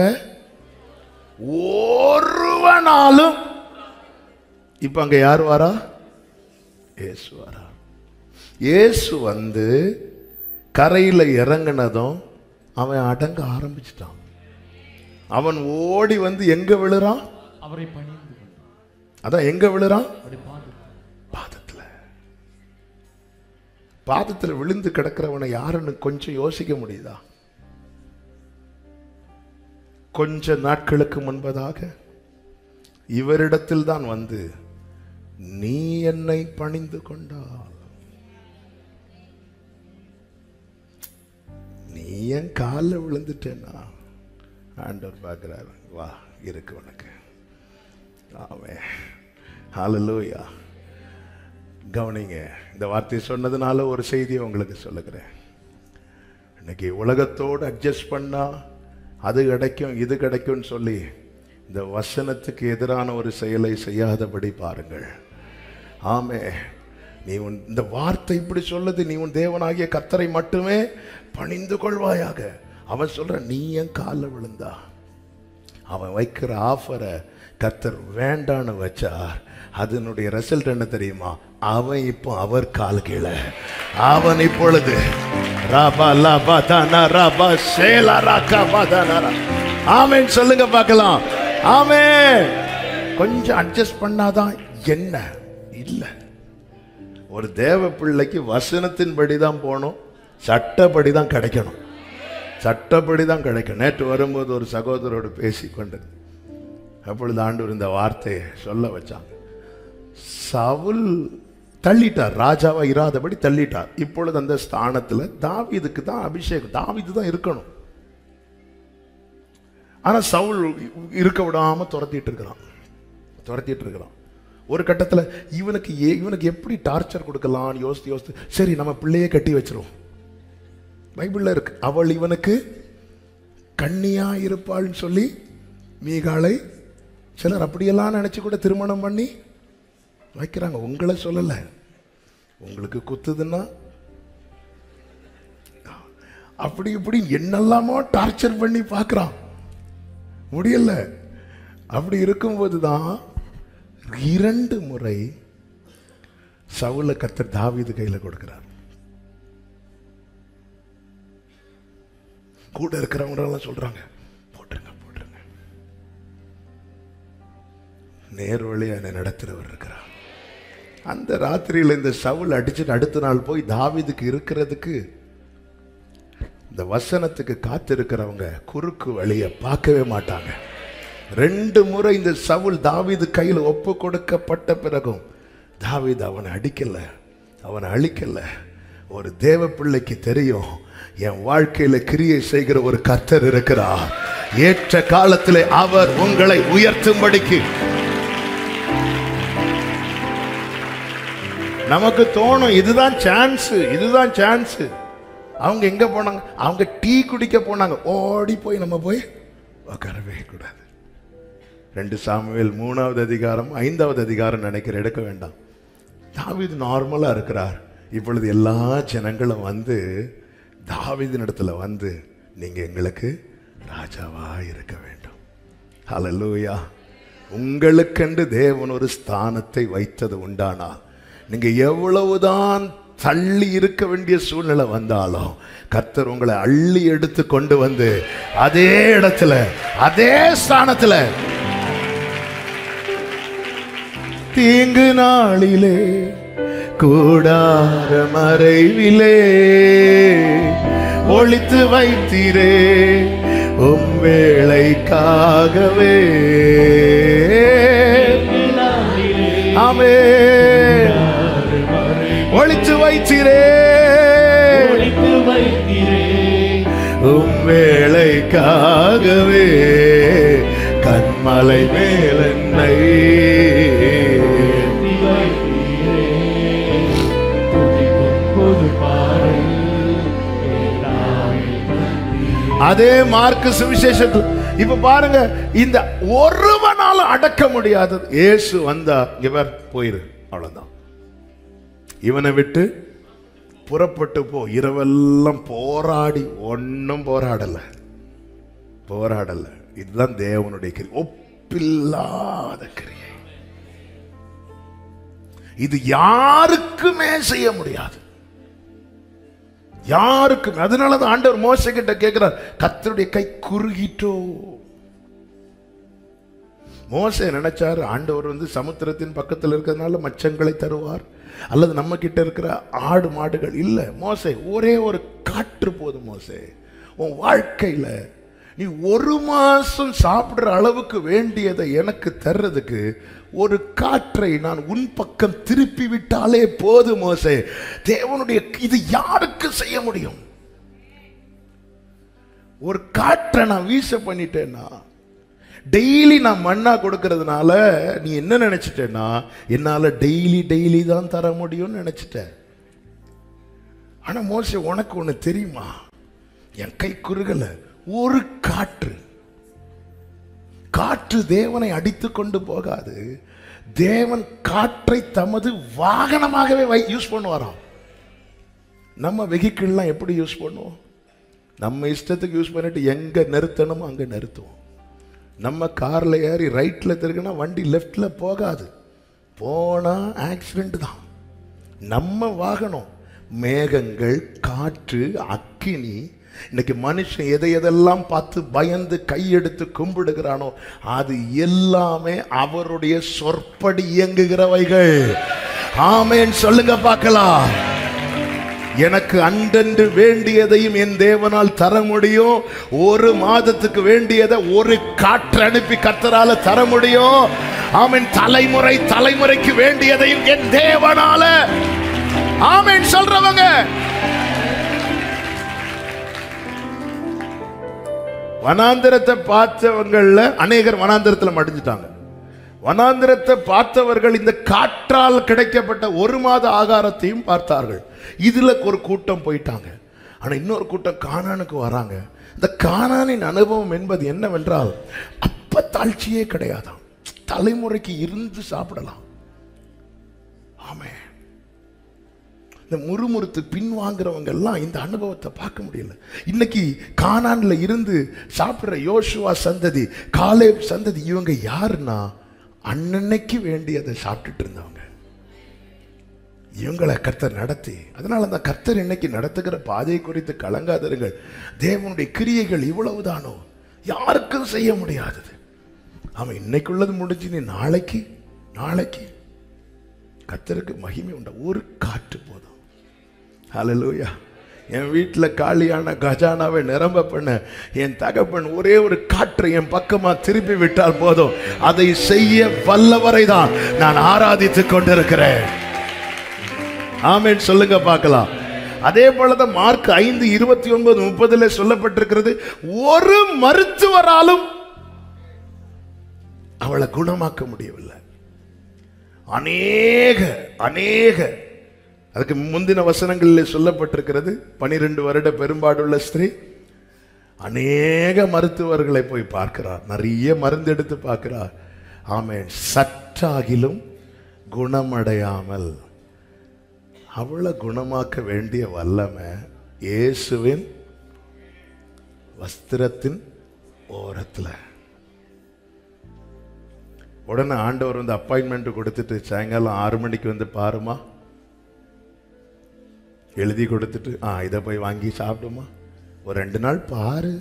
[SPEAKER 1] ஒருவனாலும் இப்ப அங்க யார் வரா இயேசு வரா இயேசு வந்து கரையில இறங்கினதும் அவன் அடங்க ஆரம்பிச்சிட்டான் அவன் ஓடி வந்து எங்க விழுறான்
[SPEAKER 2] அவரை பணிந்து கொண்டு
[SPEAKER 1] அதான் எங்க விழுறான்
[SPEAKER 2] அவருடைய பாதத்தில்
[SPEAKER 1] பாதத்துல பாதத்துல விழுந்து கிடக்கிறவனை யாருன்னு கொஞ்சம் யோசிக்க முடியுதா கொஞ்ச நாட்களுக்கு முன்பதாக இவரிடத்தில் தான் வந்து நீ என்னை பணிந்து கொண்டால் நீ என் காலில் விழுந்துட்டேன்னா ஆண்டவர் பார்க்கிறாரு வா இருக்கு உனக்கு ஆமே ஹalleluya கவனிங்க இந்த வார்த்தையை சொன்னதுனால ஒரு செய்தியை உங்களுக்கு சொல்லுகிறேன் இன்னைக்கு உலகத்தோடு அட்ஜஸ்ட் பண்ணா அது கிடைக்கும் இது கிடைக்கும்னு சொல்லி இந்த வசனத்துக்கு எதிரான ஒரு செயலை செய்யாதபடி பாருங்கள் ஆமே நீ உன் இந்த வார்த்தை இப்படி சொல்லுது நீ உன் தேவனாகிய கத்தரை மட்டுமே பணிந்து கொள்வாயாக அவன் சொல்ற நீ என் காலில் விழுந்தா அவன் வைக்கிற ஆஃபரை கத்தர் வேண்டான்னு வச்சார் அதனுடைய ரிசல்ட் என்ன தெரியுமா அவன் இப்போ அவர் கால் கீழே அவன் இப்பொழுது ராபா லாபா தானா ராபா சேலா ராக்கா பாதானா ஆமென் சொல்லுங்க பார்க்கலாம் ஆமென் கொஞ்சம் அட்ஜஸ்ட் பண்ணாதான் என்ன இல்ல ஒரு தேவ பிள்ளைக்கு வசனத்தின்படி தான் போகணும் சட்டப்படி தான் கிடைக்கணும் சட்டப்படி தான் கிடைக்கும் நேற்று வரும்போது ஒரு சகோதரோடு பேசி கொண்டு அப்பொழுது ஆண்டவர் இந்த வார்த்தையை சொல்ல வச்சாங்க சவுல் தள்ளிட்டார் ராஜாவா இராதபடி தள்ளிட்டார் இப்பொழுது அந்த ஸ்தானத்துல தாவீதுக்கு தான் அபிஷேகம் தாவீது தான் இருக்கணும் ஆனா சவுல் இருக்க விடாம துரத்திட்டு இருக்கிறான் துரத்திட்டு இருக்கிறான் ஒரு கட்டத்துல இவனுக்கு ஏ- இவனுக்கு எப்படி டார்ச்சர் கொடுக்கலாம்னு யோசித்து யோசித்து சரி நம்ம பிள்ளையே கட்டி வச்சிருவோம் பைபிள்ல இருக்கு அவள் இவனுக்கு கண்ணியா இருப்பாள்னு சொல்லி மீகாளை சிலர் அப்படியெல்லாம் நினைச்சு கூட திருமணம் பண்ணி வைக்கிறாங்க உங்களை சொல்லல உங்களுக்கு குத்துதுன்னா அப்படி இப்படி என்னெல்லாமோ டார்ச்சர் பண்ணி பார்க்கறான் முடியல அப்படி இருக்கும்போது தான் இரண்டு முறை சவுல கத்தர் தாவீது கையில கொடுக்கிறார் கூட இருக்கிறவங்க எல்லாம் சொல்றாங்க போட்டுருங்க போட்டுருங்க நேர் வழியா என்னை நடத்துறவர் இருக்கிறார் அந்த ராத்திரியில இந்த சவுல் அடிச்சுட்டு அடுத்த நாள் போய் தாவீதுக்கு இருக்கிறதுக்கு இந்த வசனத்துக்கு காத்திருக்கிறவங்க குறுக்கு வழியை பார்க்கவே மாட்டாங்க ரெண்டு முறை இந்த சவுல் தாவீது கையில் ஒப்பு கொடுக்கப்பட்ட பிறகும் தாவீது அவனை அடிக்கல அவனை அழிக்கல ஒரு தேவ பிள்ளைக்கு தெரியும் என் வாழ்க்கையில கிரியை செய்கிற ஒரு கர்த்தர் இருக்கிறார் ஏற்ற காலத்திலே அவர் உங்களை உயர்த்தும்படிக்கு நமக்கு தோணும் இதுதான் சான்ஸ் இதுதான் சான்ஸ் அவங்க எங்க போனாங்க அவங்க டீ குடிக்க போனாங்க ஓடி போய் நம்ம போய் உட்காரவே கூடாது ரெண்டு சாமுவேல் மூணாவது அதிகாரம் ஐந்தாவது அதிகாரம் நினைக்கிற எடுக்க வேண்டாம் தாவீது நார்மலா இருக்கிறார் இப்பொழுது எல்லா ஜனங்களும் வந்து தாவீதின் இடத்துல வந்து நீங்க எங்களுக்கு ராஜாவா இருக்க வேண்டும் ஹalleluya உங்களுக்கென்று தேவன் ஒரு ஸ்தானத்தை வைத்தது உண்டானா நீங்க எவ்வளவுதான் தள்ளி இருக்க வேண்டிய சூழ்நிலை வந்தாலும் கர்த்தர் உங்களை அள்ளி எடுத்து கொண்டு வந்து அதே இடத்துல அதே ஸ்தானத்துல தீங்கு நாளிலே கூடார மறைவிலே ஒளித்து வைத்தீரே உம் வேளைக்காகவே ஆமே ஒளித்து வைத்தீரே
[SPEAKER 2] ஒழித்து வைத்தீரே
[SPEAKER 1] உம் வேளைக்காகவே கண்மலை மேலென்னை
[SPEAKER 2] ஒழித்து வைத்தீரே துதிக்கும் புது பாடல் எல்லாமே தந்தீரே.
[SPEAKER 1] அதே மார்க்கு சுவிசேஷத்தில் இப்ப பாருங்க இந்த ஒருவனாலும் அடக்க முடியாதது இயேசு வந்தார் இவர் போயிரு அவ்வளவுதான் இவனை விட்டு புறப்பட்டு போ இரவெல்லாம் போராடி ஒன்னும் போராடல போராடல இதுதான் தேவனுடைய கிரி ஒப்பில்லாத கிரியை இது யாருக்குமே செய்ய முடியாது யாருக்கும் அதனால தான் ஆண்டவர் மோசை கிட்ட கேட்கிறார் கர்த்தருடைய கை குறுகிட்டோ மோசே நினைச்சாரு ஆண்டவர் வந்து சமுத்திரத்தின் பக்கத்தில் இருக்கிறதுனால மச்சங்களை தருவார் அல்லது நம்ம கிட்ட இருக்கிற ஆடு மாடுகள் இல்லை மோசே ஒரே ஒரு காற்று போதும் மோசே உன் வாழ்க்கையில நீ ஒரு மாசம் சாப்பிடுற அளவுக்கு வேண்டியதை எனக்கு தர்றதுக்கு ஒரு காற்றை நான் உன் பக்கம் திருப்பி விட்டாலே போதும் மோசே தேவனுடைய இது யாருக்கு செய்ய முடியும் ஒரு காற்றை நான் வீச பண்ணிட்டேன்னா டெய்லி நான் மண்ணா கொடுக்கறதுனால நீ என்ன நினைச்சிட்டேன்னா என்னால டெய்லி டெய்லி தான் தர முடியும்னு நினைச்சிட்ட ஆனா மோசே உனக்கு ஒண்ணு தெரியுமா என் கை குறுகல ஒரு காற்று காற்று தேவனை அடித்து கொண்டு போகாது தேவன் காற்றை தமது வாகனமாகவே வை யூஸ் பண்ணுவாராம் நம்ம வெஹிக்கிள்லாம் எப்படி யூஸ் பண்ணுவோம் நம்ம இஷ்டத்துக்கு யூஸ் பண்ணிட்டு எங்க நிறுத்தணுமோ அங்க நிறுத்துவோம் நம்ம கார்ல ஏறி ரைட்ல திருக்குனா வண்டி லெஃப்ட்ல போகாது போனா ஆக்சிடென்ட் தான் நம்ம வாகனம் மேகங்கள் காற்று அக்கினி இன்னைக்கு மனுஷன் எதை எதெல்லாம் பார்த்து பயந்து கையெடுத்து கும்பிடுகிறானோ அது எல்லாமே அவருடைய சொற்படி இயங்குகிறவைகள் ஆமேன் சொல்லுங்க பார்க்கலாம் எனக்கு அன்றென்று வேண்டியதையும் என் தேவனால் தர முடியும் ஒரு மாதத்துக்கு வேண்டியதை ஒரு காற்று அனுப்பி கத்தரால தர முடியும் ஆமென் தலைமுறை தலைமுறைக்கு வேண்டியதையும் என் தேவனால ஆமென் சொல்றவங்க வனாந்திரத்தை பார்த்தவங்கள்ல அநேகர் வனாந்திரத்துல மடிஞ்சிட்டாங்க வனாந்திரத்தை பார்த்தவர்கள் இந்த காற்றால் கிடைக்கப்பட்ட ஒரு மாத ஆகாரத்தையும் பார்த்தார்கள் இதுல ஒரு கூட்டம் போயிட்டாங்க ஆனா இன்னொரு கூட்டம் கானானுக்கு வராங்க இந்த கானானின் அனுபவம் என்பது என்னவென்றால் அப்ப தாழ்ச்சியே கிடையாதாம் தலைமுறைக்கு இருந்து சாப்பிடலாம் ஆமே இந்த முறுமுறுத்து பின்வாங்குறவங்க எல்லாம் இந்த அனுபவத்தை பார்க்க முடியல இன்னைக்கு கானான்ல இருந்து சாப்பிடுற யோசுவா சந்ததி காலேப் சந்ததி இவங்க யாருன்னா அன்னன்னைக்கு வேண்டியதை சாப்பிட்டுட்டு இருந்தவங்க இவங்களை கர்த்தர் நடத்தி அதனால அந்த கர்த்தர் இன்னைக்கு நடத்துகிற பாதை குறித்து கலங்காதருங்கள் தேவனுடைய கிரியைகள் இவ்வளவுதானோ யாருக்கும் செய்ய முடியாதது அவன் இன்னைக்குள்ளது முடிஞ்சு நீ நாளைக்கு நாளைக்கு கர்த்தருக்கு மகிமை உண்ட ஒரு காற்று போதும் ஹalleluya என் வீட்டில் காலியான கஜானாவை நிரம்ப பண்ண என் தகப்பன் ஒரே ஒரு காற்றை என் பக்கமா திருப்பி விட்டால் போதும் அதை செய்ய வல்லவரை தான் நான் ஆராதித்துக் கொண்டிருக்கிறேன் ஆமென் சொல்லுங்க பார்க்கலாம் அதே போலதான் மார்க் ஐந்து இருபத்தி ஒன்பது முப்பதுல சொல்லப்பட்டிருக்கிறது ஒரு மருத்துவராலும் அவளை குணமாக்க முடியவில்லை அநேக அநேக அதுக்கு முந்தின வசனங்களில் சொல்லப்பட்டிருக்கிறது பனிரெண்டு வருட பெரும்பாடுள்ள ஸ்திரீ அநேக மருத்துவர்களை போய் பார்க்கிறார் நிறைய மருந்து எடுத்து பார்க்கிறார் ஆமென் சற்றாகிலும் குணமடையாமல் அவளை குணமாக்க வேண்டிய வல்லமை இயேசுவின் வஸ்திரத்தின் ஓரத்தில் உடனே ஆண்டவர் வந்து அப்பாயின்மெண்ட் கொடுத்துட்டு சாயங்காலம் ஆறு மணிக்கு வந்து பாருமா எழுதி கொடுத்துட்டு ஆ இதை போய் வாங்கி சாப்பிடுமா ஒரு ரெண்டு நாள் பாரு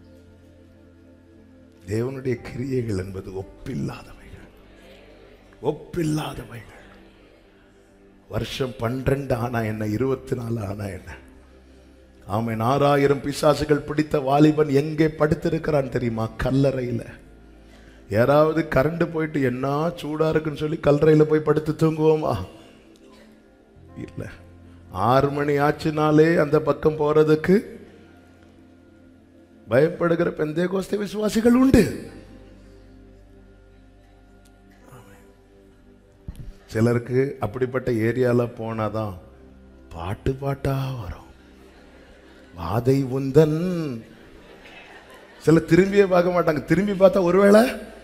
[SPEAKER 1] தேவனுடைய கிரியைகள் என்பது ஒப்பில்லாதவைகள் ஒப்பில்லாதவைகள் வருஷம் பன்னிரண்டு ஆனா என்ன இருபத்தி நாலு ஆனா என்ன ஆமென் ஆறாயிரம் பிசாசுகள் பிடித்த வாலிபன் எங்கே படுத்திருக்கிறான் தெரியுமா கல்லறையில யாராவது கரண்ட் போயிட்டு என்ன சூடா இருக்குன்னு சொல்லி கல்லறையில போய் படுத்து தூங்குவோமா இல்ல ஆறு மணி ஆச்சுனாலே அந்த பக்கம் போறதுக்கு பயப்படுகிற பெந்தே கோஸ்தே விசுவாசிகள் உண்டு சிலருக்கு அப்படிப்பட்ட ஏரியால போனாதான் பாட்டு பாட்டா வரும் வாதை உந்தன் சில திரும்பியே பார்க்க மாட்டாங்க திரும்பி பார்த்தா ஒருவேளை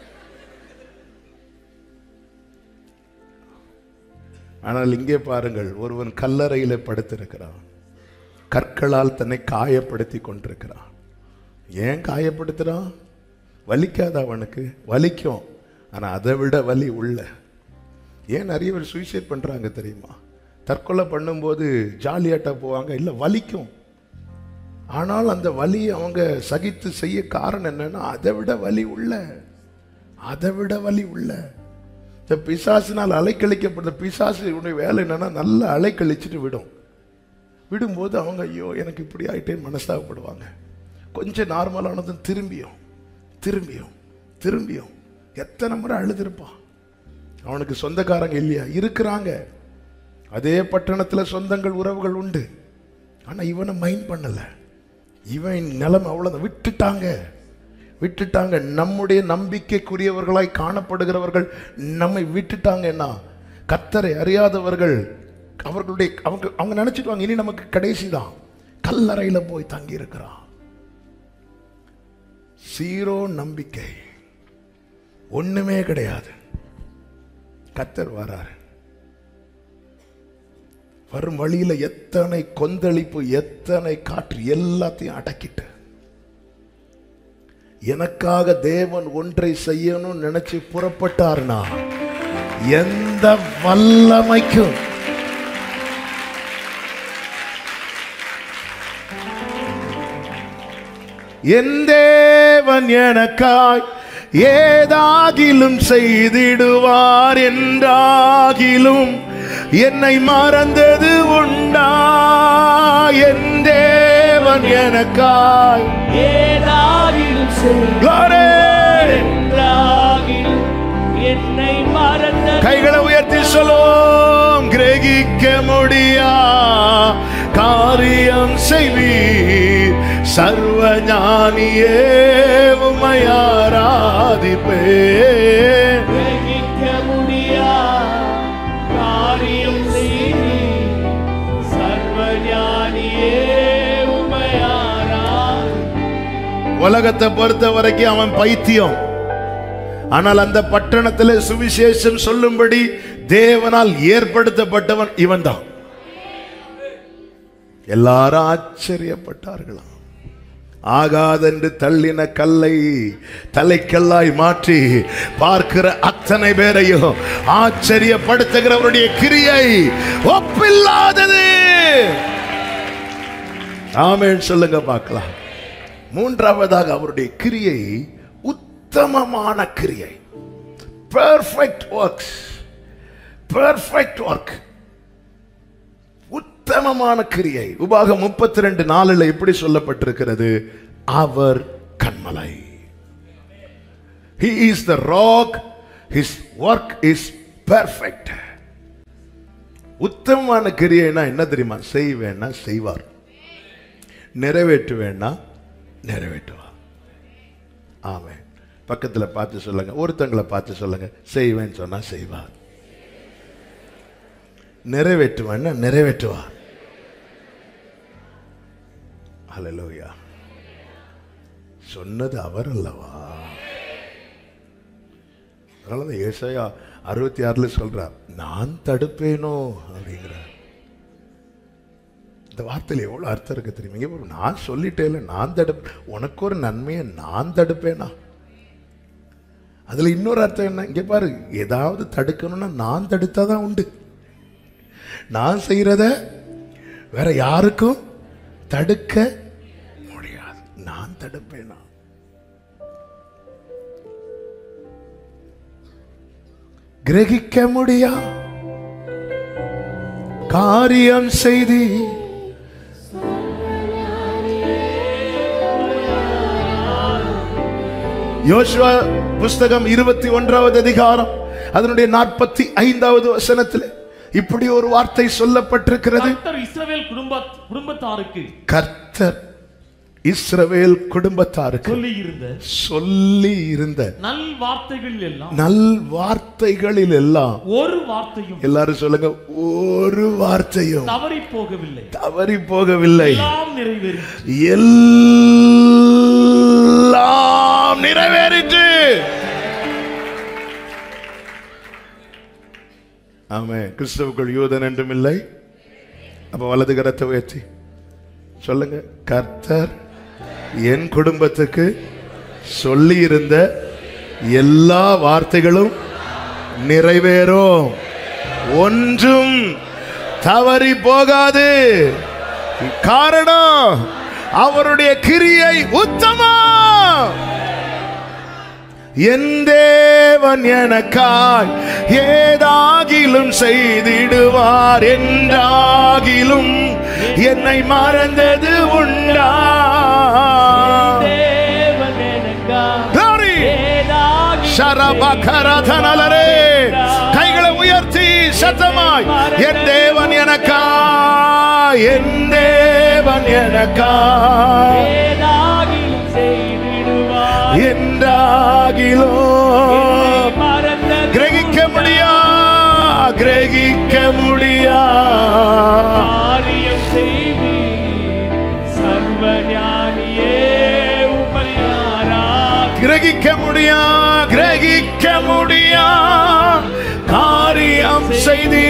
[SPEAKER 1] ஆனால் இங்கே பாருங்கள் ஒருவன் கல்லறையில படுத்திருக்கிறான் கற்களால் தன்னை காயப்படுத்தி கொண்டிருக்கிறான் ஏன் காயப்படுத்துறான் வலிக்காத அவனுக்கு வலிக்கும் ஆனா அதை விட வலி உள்ள ஏன் நிறைய பேர் சூசைட் பண்றாங்க தெரியுமா தற்கொலை பண்ணும்போது ஜாலியாட்டா போவாங்க இல்லை வலிக்கும் ஆனால் அந்த வலி அவங்க சகித்து செய்ய காரணம் என்னன்னா அதை விட வலி உள்ள அதை விட வலி உள்ள இந்த பிசாசினால் அலைக்கழிக்கப்படுற பிசாசு உன்னுடைய வேலை என்னன்னா நல்லா அலைக்கழிச்சிட்டு விடும் விடும்போது அவங்க ஐயோ எனக்கு இப்படி ஆயிட்டே மனஸ்தாபப்படுவாங்க கொஞ்சம் நார்மலானதும் திரும்பியும் திரும்பியும் திரும்பியும் எத்தனை முறை அழுதுருப்பான் அவனுக்கு சொந்தக்காரங்க இல்லையா இருக்கிறாங்க அதே பட்டணத்தில் சொந்தங்கள் உறவுகள் உண்டு ஆனா இவனை மைண்ட் பண்ணல இவன் நிலைமை அவ்வளவுதான் விட்டுட்டாங்க விட்டுட்டாங்க நம்முடைய நம்பிக்கைக்குரியவர்களாய் காணப்படுகிறவர்கள் நம்மை விட்டுட்டாங்கன்னா கத்தரை அறியாதவர்கள் அவர்களுடைய அவங்க அவங்க நினைச்சிடுவாங்க இனி நமக்கு கடைசி தான் கல்லறையில போய் தங்கி இருக்கிறான் சீரோ நம்பிக்கை ஒண்ணுமே கிடையாது கத்தர் வராரு வரும் வழியில எத்தனை கொந்தளிப்பு எத்தனை காற்று எல்லாத்தையும் அடக்கிட்டு எனக்காக தேவன் ஒன்றை செய்யணும்னு நினைச்சு புறப்பட்டார்னா எந்த வல்லமைக்கும் என் தேவன் எனக்காய் ஏதாகிலும் செய்திடுவார் என்றாகிலும் என்னை மறந்தது உண்டா என் தேவன் எனக்காய்
[SPEAKER 3] ஏதாகிலும்
[SPEAKER 1] Glory!
[SPEAKER 3] சென்றாகிலும் என்னை மறந்த
[SPEAKER 1] கைகளை உயர்த்தி சொல்லுவோம் கிரகிக்க முடியா காரியம் செய்வீர் சர்வ ஞானியே உம்மை ஆராதிப்பேன்
[SPEAKER 3] கிரகிக்க முடியா காரியம் செய்தி சர்வஞானியே உமையாரா
[SPEAKER 1] உலகத்தை பொறுத்த வரைக்கும் அவன் பைத்தியம் ஆனால் அந்த பட்டணத்தில் சுவிசேஷம் சொல்லும்படி தேவனால் ஏற்படுத்தப்பட்டவன் இவன்தான் எல்லாரும் ஆச்சரியப்பட்டார்களாம் ஆகாதென்று தள்ளின கல்லை தலைக்கல்லாய் மாற்றி பார்க்கிற அத்தனை பேரையும் ஆச்சரியப்படுத்துகிறவருடைய கிரியை ஒப்பில்லாதது ஆமென் சொல்லுங்க பார்க்கலாம் மூன்றாவதாக அவருடைய கிரியை உத்தமமான கிரியை பெர்ஃபெக்ட் ஒர்க்ஸ் பெர்ஃபெக்ட் ஒர்க் உத்தமமான கிரியை உபாகம் முப்பத்தி ரெண்டு நாளில் எப்படி சொல்லப்பட்டிருக்கிறது அவர் கண்மலை He is the rock his work is perfect உத்தமமான கிரியைனா என்ன தெரியுமா செய்வேன்னா செய்வார் நிறைவேற்றுவேன்னா நிறைவேற்றுவார் ஆமென் பக்கத்துல பார்த்து சொல்லுங்க ஒருத்தங்களை பார்த்து சொல்லுங்க செய்வேன்னு சொன்னா செய்வார் நிறைவேற்றுவேன்னா நிறைவேற்றுவார் ஹalleluya சொன்னது அவர் அல்லவா அதனால ஏசாயா அறுபத்தி ஆறுல சொல்றார் நான் தடுப்பேனோ அப்படிங்கிறார் இந்த வார்த்தையில் எவ்வளவு அர்த்தம் இருக்கு தெரியுமா இங்க பாரு, நான் சொல்லிட்டேன்ல நான் தடுப்பு உனக்கு ஒரு நன்மையை நான் தடுப்பேனா அதுல இன்னொரு அர்த்தம் என்ன இங்க பாரு ஏதாவது தடுக்கணும்னா நான் தடுத்தாதான் உண்டு நான் செய்யறத வேற யாருக்கும் தடுக்க முடியாது நான் தடுப்பேனா கிரகிக்க முடியா காரியம் செய்தி யோசுவா புஸ்தகம் இருபத்தி ஒன்றாவது அதிகாரம் அதனுடைய நாற்பத்தி ஐந்தாவது வசனத்தில் இப்படி ஒரு வார்த்தை சொல்லப்பட்டிருக்கிறது
[SPEAKER 2] கர்த்தர் இஸ்ரவேல் குடும்ப குடும்பத்தாருக்கு
[SPEAKER 1] கர்த்தர் இஸ்ரவேல் குடும்பத்தாருக்கு
[SPEAKER 2] சொல்லி இருந்த
[SPEAKER 1] சொல்லி இருந்த
[SPEAKER 2] நல் வார்த்தைகளில் எல்லாம்
[SPEAKER 1] நல் வார்த்தைகளில் எல்லாம்
[SPEAKER 2] ஒரு வார்த்தையும்
[SPEAKER 1] எல்லாரும் சொல்லுங்க ஒரு வார்த்தையும்
[SPEAKER 2] தவறி போகவில்லை
[SPEAKER 1] தவறி போகவில்லை
[SPEAKER 2] எல்லாம் நிறைவேறி
[SPEAKER 1] எல்லாம் நிறைவேறிற்று ஆமே கிறிஸ்தவுக்குள் யூதன் என்றும் இல்லை அப்ப வலது கரத்தை உயர்த்தி சொல்லுங்க கர்த்தர் என் குடும்பத்துக்கு சொல்லி இருந்த எல்லா வார்த்தைகளும் நிறைவேறும் ஒன்றும் தவறி போகாது காரணம் அவருடைய கிரியை உத்தமம் என் தேவன் எனக்காய் ஏதாகிலும் செய்திடுவார் என்றாகிலும் என்னை மறந்தது உண்டா
[SPEAKER 3] தேவன் எனக்காக
[SPEAKER 1] Glory!
[SPEAKER 3] ஏதாகி
[SPEAKER 1] ஷரபகரதனலரே. கைகளை உயர்த்தி சத்தமாய் என் தேவன் எனக்கா என் தேவன் எனக்கா
[SPEAKER 3] ஏதாகிலும் செய்திடுவார்
[SPEAKER 1] என்றாகிலோ
[SPEAKER 3] மறந்தது
[SPEAKER 1] கிரகிக்க முடியா கிரகிக்க முடியா
[SPEAKER 3] காரியம் செய்வீர் சர்வஞானியே உம்மை ஆராதி
[SPEAKER 1] கிரகிக்க முடியா கிரகிக்க முடியா காரியம் செய்தி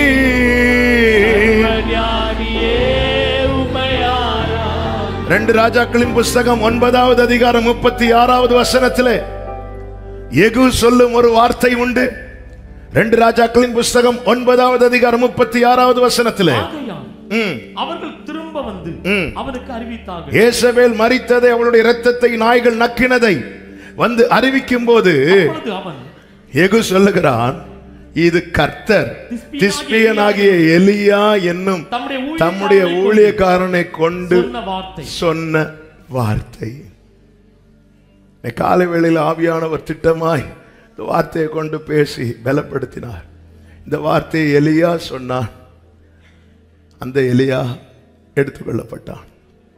[SPEAKER 3] சர்வஞானியே உம்மை ஆராதி
[SPEAKER 1] ரெண்டு ராஜாக்களின் புஸ்தகம் ஒன்பதாவது அதிகாரம் முப்பத்தி ஆறாவது வசனத்திலே எகு சொல்லும் ஒரு வார்த்தை உண்டு ரெண்டு ராஜாக்களின் புஸ்தகம் ஒன்பதாவது அதிகாரம் முப்பத்தி ஆறாவது வசனத்திலே
[SPEAKER 2] ஆகையால்
[SPEAKER 1] ம்.
[SPEAKER 2] அவர்கள் திரும்ப வந்து
[SPEAKER 1] ம்.
[SPEAKER 2] அவனுக்கு அறிவித்தார்கள்
[SPEAKER 1] ஏசபேல் மரித்ததை அவளுடைய இரத்தத்தை நாய்கள் நக்கினதை வந்து அறிவிக்கும் போது
[SPEAKER 2] அப்பொழுது அவன்
[SPEAKER 1] எகு சொல்லுகிறான் இது கர்த்தர் திஸ்பியனாகிய எலியா என்னும்
[SPEAKER 2] தம்முடைய
[SPEAKER 1] தம்முடைய
[SPEAKER 2] ஊழியக்காரனை
[SPEAKER 1] ஊழியக்காரனை கொண்டு
[SPEAKER 2] சொன்ன வார்த்தை
[SPEAKER 1] சொன்ன வார்த்தை இன்னைக்கு காலை வேளையில் ஆவியானவர் திட்டமாய் இந்த வார்த்தையை கொண்டு பேசி பலப்படுத்தினார் இந்த வார்த்தையை எலியா சொன்னான் அந்த எலியா எடுத்துக்கொள்ளப்பட்டான்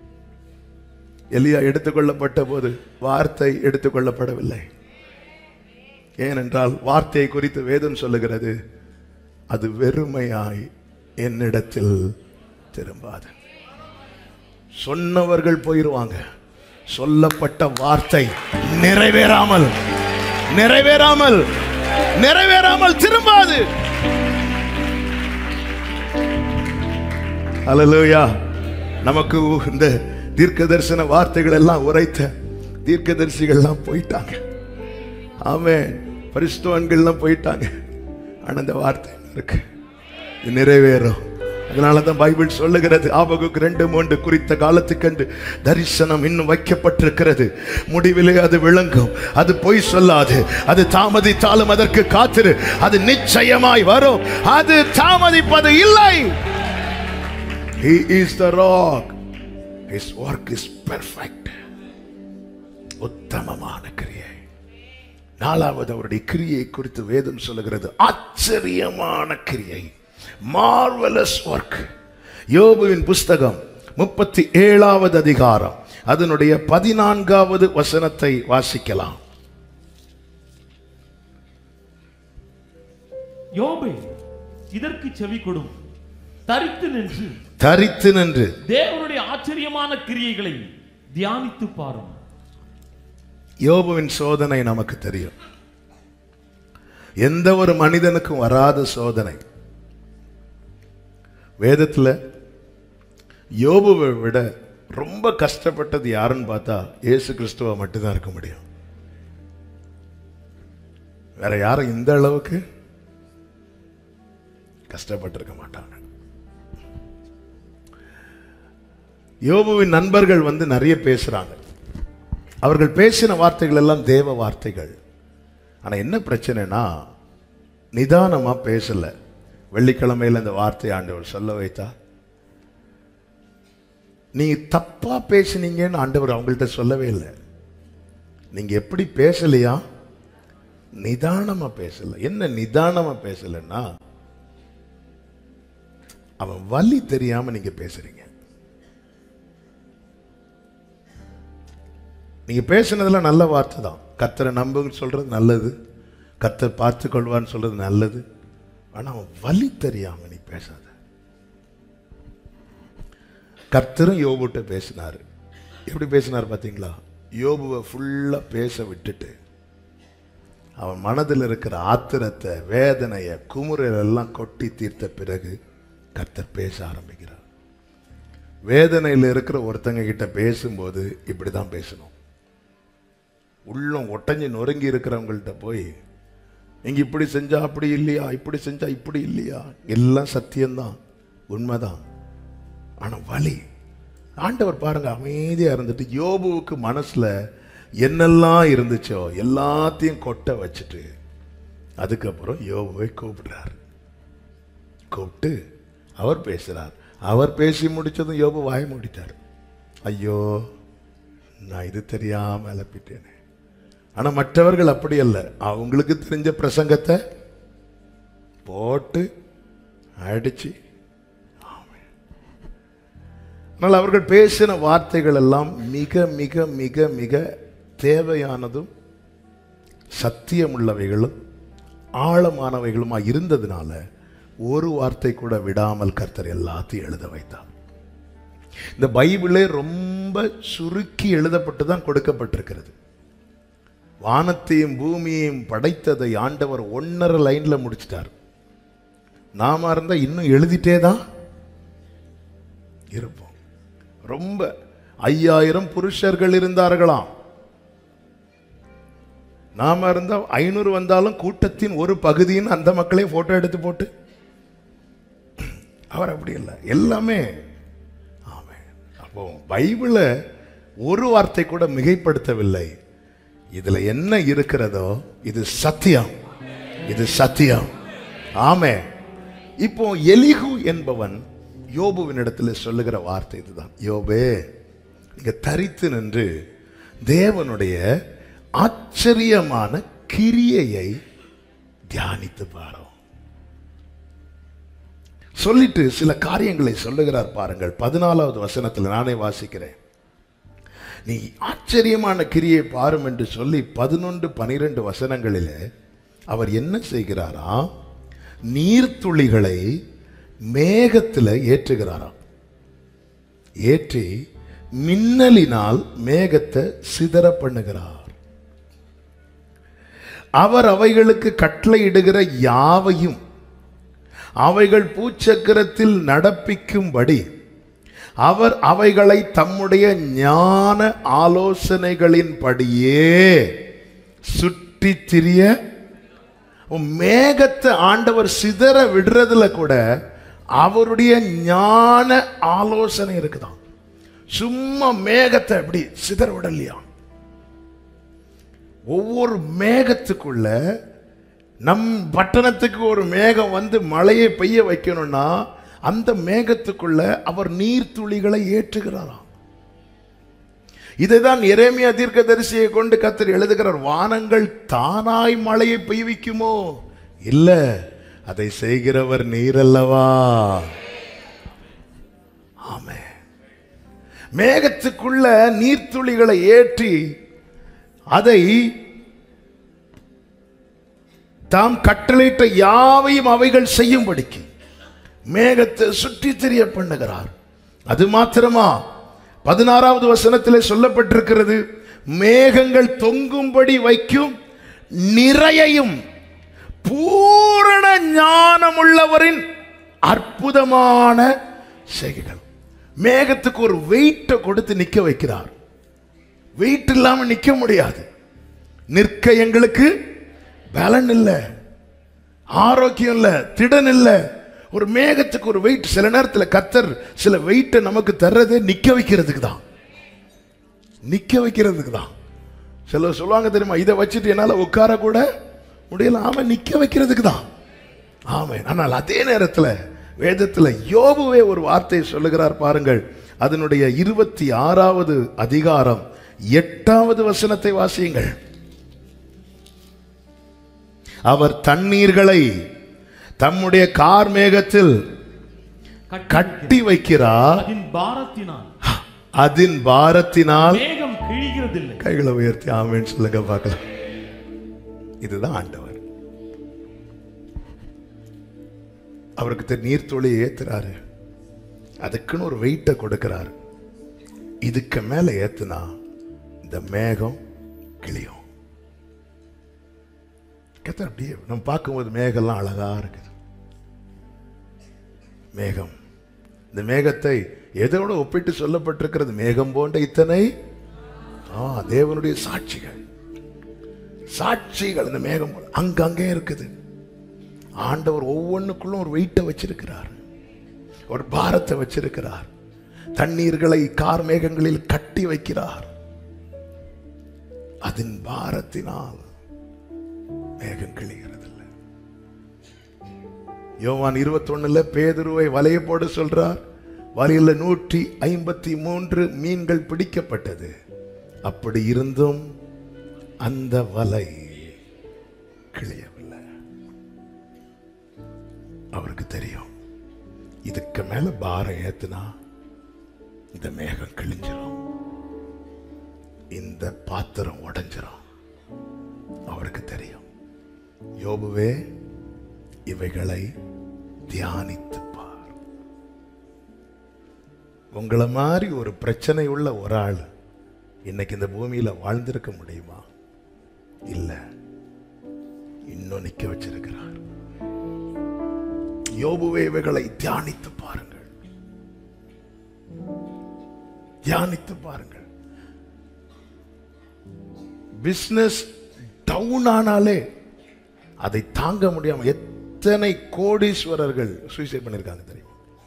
[SPEAKER 1] எலியா எடுத்துக்கொள்ளப்பட்ட போது வார்த்தை எடுத்துக்கொள்ளப்படவில்லை ஏனென்றால் வார்த்தையை குறித்து வேதம் சொல்லுகிறது அது வெறுமையாய் என்னிடத்தில் திரும்பாது சொன்னவர்கள் போயிருவாங்க சொல்லப்பட்ட வார்த்தை நிறைவேறாமல் நிறைவேறாமல் நிறைவேறாமல் திரும்பாது அல்லேலூயா நமக்கு இந்த தீர்க்க தரிசன வார்த்தைகள் எல்லாம் உரைத்த தீர்க்கதரிசிகள்லாம் போயிட்டாங்க ஆமென் பரிசுத்தவான்கள்லாம் போயிட்டாங்க ஆனா இந்த வார்த்தை இருக்கு இது நிறைவேறும் அதனால தான் பைபிள் சொல்லுகிறது ஆபகுக்கு ரெண்டு மூன்று குறித்த காலத்துக்கென்று தரிசனம் இன்னும் வைக்கப்பட்டிருக்கிறது முடிவிலே அது விளங்கும் அது பொய் சொல்லாது அது தாமதித்தாலும் அதற்கு காத்திரு அது நிச்சயமாய் வரும் அது தாமதிப்பது இல்லை He is the rock. His work is perfect. உத்தமமான கிரியை நாலாவது அவருடைய கிரியை குறித்து வேதம் சொல்லுகிறது ஆச்சரியமான கிரியை மார்வலஸ் ஒர்க் யோபுவின் புஸ்தகம் முப்பத்தி ஏழாவது அதிகாரம் அதனுடைய பதினான்காவது வசனத்தை வாசிக்கலாம்
[SPEAKER 2] யோபே இதற்கு செவி கொடும் தரித்து நின்று
[SPEAKER 1] தரித்து நின்று
[SPEAKER 2] தேவனுடைய ஆச்சரியமான கிரியைகளை தியானித்து பாரும்
[SPEAKER 1] யோபுவின் சோதனை நமக்கு தெரியும் எந்த ஒரு மனிதனுக்கும் வராத சோதனை வேதத்துல யோபுவை விட ரொம்ப கஷ்டப்பட்டது யாருன்னு பார்த்தா இயேசு கிறிஸ்துவ மட்டும்தான் இருக்க முடியும் வேற யாரும் இந்த அளவுக்கு கஷ்டப்பட்டிருக்க மாட்டாங்க யோபுவின் நண்பர்கள் வந்து நிறைய பேசுறாங்க அவர்கள் பேசின வார்த்தைகள் எல்லாம் தேவ வார்த்தைகள் ஆனா என்ன பிரச்சனைனா நிதானமா பேசல வெள்ளிக்கிழமையில இந்த வார்த்தை ஆண்டவர் சொல்ல வைத்தா நீங்க தப்பா பேசுனீங்கன்னு ஆண்டவர் அவங்கள்ட்ட சொல்லவே இல்லை நீங்க எப்படி பேசலையா நிதானமா பேசல என்ன நிதானமா பேசலன்னா அவன் வலி தெரியாம நீங்க பேசுறீங்க நீங்க பேசுனதுல நல்ல வார்த்தை தான் கர்த்தரை நம்புன்னு சொல்றது நல்லது கர்த்தர் பார்த்து கொள்வான்னு சொல்றது நல்லது ஆனா அவன் வலி தெரியாம நீ பேசாத கர்த்தரும் யோபுட்ட பேசினாரு எப்படி பேசினார் பாத்தீங்களா யோபுவை ஃபுல்லா பேச விட்டுட்டு அவன் மனதில் இருக்கிற ஆத்திரத்தை வேதனையை குமுறல் எல்லாம் கொட்டி தீர்த்த பிறகு கர்த்தர் பேச ஆரம்பிக்கிறார் வேதனையில் இருக்கிற ஒருத்தங்க கிட்ட பேசும்போது இப்படிதான் பேசணும் உள்ளம் ஒட்டஞ்சு நொறுங்கி இருக்கிறவங்கள்ட்ட போய் நீங்க இப்படி செஞ்சா அப்படி இல்லையா இப்படி செஞ்சா இப்படி இல்லையா எல்லாம் சத்தியம்தான் உண்மைதான் ஆனா வலி ஆண்டவர் பாருங்க அமைதியா இருந்துட்டு யோபுவுக்கு மனசுல என்னெல்லாம் இருந்துச்சோ எல்லாத்தையும் கொட்ட வச்சுட்டு அதுக்கப்புறம் யோபுவை கூப்பிடுறார் கூப்பிட்டு அவர் பேசுறார் அவர் பேசி முடிச்சதும் யோபு வாய மூடிட்டார் ஐயோ நான் இது தெரியாம அலப்பிட்டேனே ஆனா மற்றவர்கள் அப்படி அல்ல அவங்களுக்கு தெரிஞ்ச பிரசங்கத்தை போட்டு அடிச்சு ஆமென். ஆனால் அவர்கள் பேசின வார்த்தைகள் எல்லாம் மிக மிக மிக மிக தேவையானதும் சத்தியமுள்ளவைகளும் ஆழமானவைகளுமா இருந்ததுனால ஒரு வார்த்தை கூட விடாமல் கர்த்தர் எல்லாத்தையும் எழுத வைத்தார் இந்த பைபிளே ரொம்ப சுருக்கி எழுதப்பட்டு தான் கொடுக்கப்பட்டிருக்கிறது வானத்தையும் பூமியையும் படைத்ததை ஆண்டவர் ஒன்னரை லைன்ல முடிச்சிட்டார் நாம இருந்தா இன்னும் எழுதிட்டே தான் இருப்போம் ரொம்ப ஐயாயிரம் புருஷர்கள் இருந்தார்களாம் நாம இருந்தா ஐநூறு வந்தாலும் கூட்டத்தின் ஒரு பகுதின்னு அந்த மக்களே போட்டோ எடுத்து போட்டு அவர் அப்படி இல்லை எல்லாமே ஆமென். அப்போ பைபிளை ஒரு வார்த்தை கூட மிகைப்படுத்தவில்லை இதுல என்ன இருக்கிறதோ இது சத்தியம் இது சத்தியம் ஆமே இப்போ எலிகு என்பவன் யோபுவினிடத்தில் சொல்லுகிற வார்த்தை இதுதான் யோபே நீங்க தரித்து நின்று தேவனுடைய ஆச்சரியமான கிரியையை தியானித்து பாரும் சொல்லிட்டு சில காரியங்களை சொல்லுகிறார் பாருங்கள் பதினாலாவது வசனத்தில் நானே வாசிக்கிறேன் நீ ஆச்சரியமான கிரியை பாரும் என்று சொல்லி பதினொன்று பனிரெண்டு வசனங்களிலே அவர் என்ன செய்கிறாராம் நீர்த்துளிகளை மேகத்தில் ஏற்றுகிறாராம் ஏற்றி மின்னலினால் மேகத்தை சிதற பண்ணுகிறார் அவர் அவைகளுக்கு கட்டளையிடுகிற யாவையும் அவைகள் பூச்சக்கரத்தில் நடப்பிக்கும்படி அவர் அவைகளை தம்முடைய ஞான ஆலோசனைகளின்படியே சுற்றி திரிய மேகத்தை ஆண்டவர் சிதற விடுறதுல கூட அவருடைய ஞான ஆலோசனை இருக்குதாம் சும்மா மேகத்தை அப்படி சிதற விடலையா ஒவ்வொரு மேகத்துக்குள்ள நம் பட்டணத்துக்கு ஒரு மேகம் வந்து மழையை பெய்ய வைக்கணும்னா அந்த மேகத்துக்குள்ள அவர் நீர்த்துளிகளை ஏற்றுகிறாராம் இதைதான் எரேமியா தீர்க்கதரிசியை கொண்டு கத்தர் எழுதுகிறார் வானங்கள் தானாய் மழையை பெய்விக்குமோ இல்ல அதை செய்கிறவர் நீர் அல்லவா ஆமே மேகத்துக்குள்ள நீர்த்துளிகளை ஏற்றி அதை தாம் கட்டளையிட்ட யாவையும் அவைகள் செய்யும்படிக்கு மேகத்தை சுற்றி தெரிய பண்ணுகிறார் அது மாத்திரமா பதினாறாவது வசனத்திலே சொல்லப்பட்டிருக்கிறது மேகங்கள் தொங்கும்படி வைக்கும் நிறையையும் பூரண ஞானமுள்ளவரின் அற்புதமான செய்கைகள் மேகத்துக்கு ஒரு வெயிட்டை கொடுத்து நிக்க வைக்கிறார் வெயிட் இல்லாம நிக்க முடியாது நிற்க எங்களுக்கு பலன் இல்லை ஆரோக்கியம் இல்லை திடன் இல்லை ஒரு மேகத்துக்கு ஒரு வெயிட் சில நேரத்தில் கத்தர் சில வெயிட்டை நமக்கு தர்றதே நிக்க வைக்கிறதுக்கு தான் நிக்க வைக்கிறதுக்கு தான் சிலர் சொல்லுவாங்க தெரியுமா இதை வச்சுட்டு என்னால உட்கார கூட முடியல ஆமா நிக்க வைக்கிறதுக்கு தான் ஆமே ஆனால் அதே நேரத்தில் வேதத்தில் யோபுவே ஒரு வார்த்தையை சொல்லுகிறார் பாருங்கள் அதனுடைய இருபத்தி ஆறாவது அதிகாரம் எட்டாவது வசனத்தை வாசியுங்கள் அவர் தண்ணீர்களை தம்முடைய கார் மேகத்தில் கட்டி வைக்கிறார்
[SPEAKER 2] அதன் பாரத்தினால்
[SPEAKER 1] அதன் பாரத்தினால்
[SPEAKER 2] மேகம் கிழிகிறதில்லை
[SPEAKER 1] கைகளை உயர்த்தி ஆமேன்னு சொல்லுங்க பார்க்கலாம் இதுதான் ஆண்டவர் அவருக்கு தெ- நீர்த்துளி ஏத்துறாரு அதுக்குன்னு ஒரு வெயிட்டை கொடுக்கிறாரு இதுக்கு மேல ஏத்துனா இந்த மேகம் கிளியும் கத்தர் அப்படியே நம்ம பார்க்கும்போது மேகம்லாம் அழகா இருக்குது மேகம் இந்த மேகத்தை எதோட ஒப்பிட்டு சொல்லப்பட்டிருக்கிறது மேகம் போன்ற இத்தனை ஆ தேவனுடைய சாட்சிகள் சாட்சிகள் இந்த மேகம் போல அங்கங்கே இருக்குது ஆண்டவர் ஒவ்வொன்றுக்குள்ளும் ஒரு வெயிட்டை வச்சிருக்கிறார் ஒரு பாரத்தை வச்சிருக்கிறார் தண்ணீர்களை கார் மேகங்களில் கட்டி வைக்கிறார் அதன் பாரத்தினால் மேகம் கிளிகிறதில்லை யோவான் இருபத்தொன்னுல பேதுருவை வலைய போட சொல்றார் வலையில நூற்றி ஐம்பத்தி மூன்று மீன்கள் பிடிக்கப்பட்டது அப்படி இருந்தும் அந்த வலை கிளியவில்லை அவருக்கு தெரியும் இதுக்கு மேல பாரம் ஏத்துனா இந்த மேகம் கிழிஞ்சிரும் இந்த பாத்திரம் உடைஞ்சிரும் அவருக்கு தெரியும் யோபுவே இவைகளை தியானித்து பார் உங்களை மாதிரி ஒரு பிரச்சனை உள்ள ஒரு ஆள் இன்னைக்கு இந்த பூமியில வாழ்ந்திருக்க முடியுமா இல்ல இன்னும் நிக்க வச்சிருக்கிறார் யோபுவே இவைகளை தியானித்து பாருங்கள் தியானித்து பாருங்கள் பிசினஸ் டவுன் ஆனாலே அதை தாங்க முடியாம எத்தனை கோடீஸ்வரர்கள் சூசைட் பண்ணிருக்காங்க தெரியுமா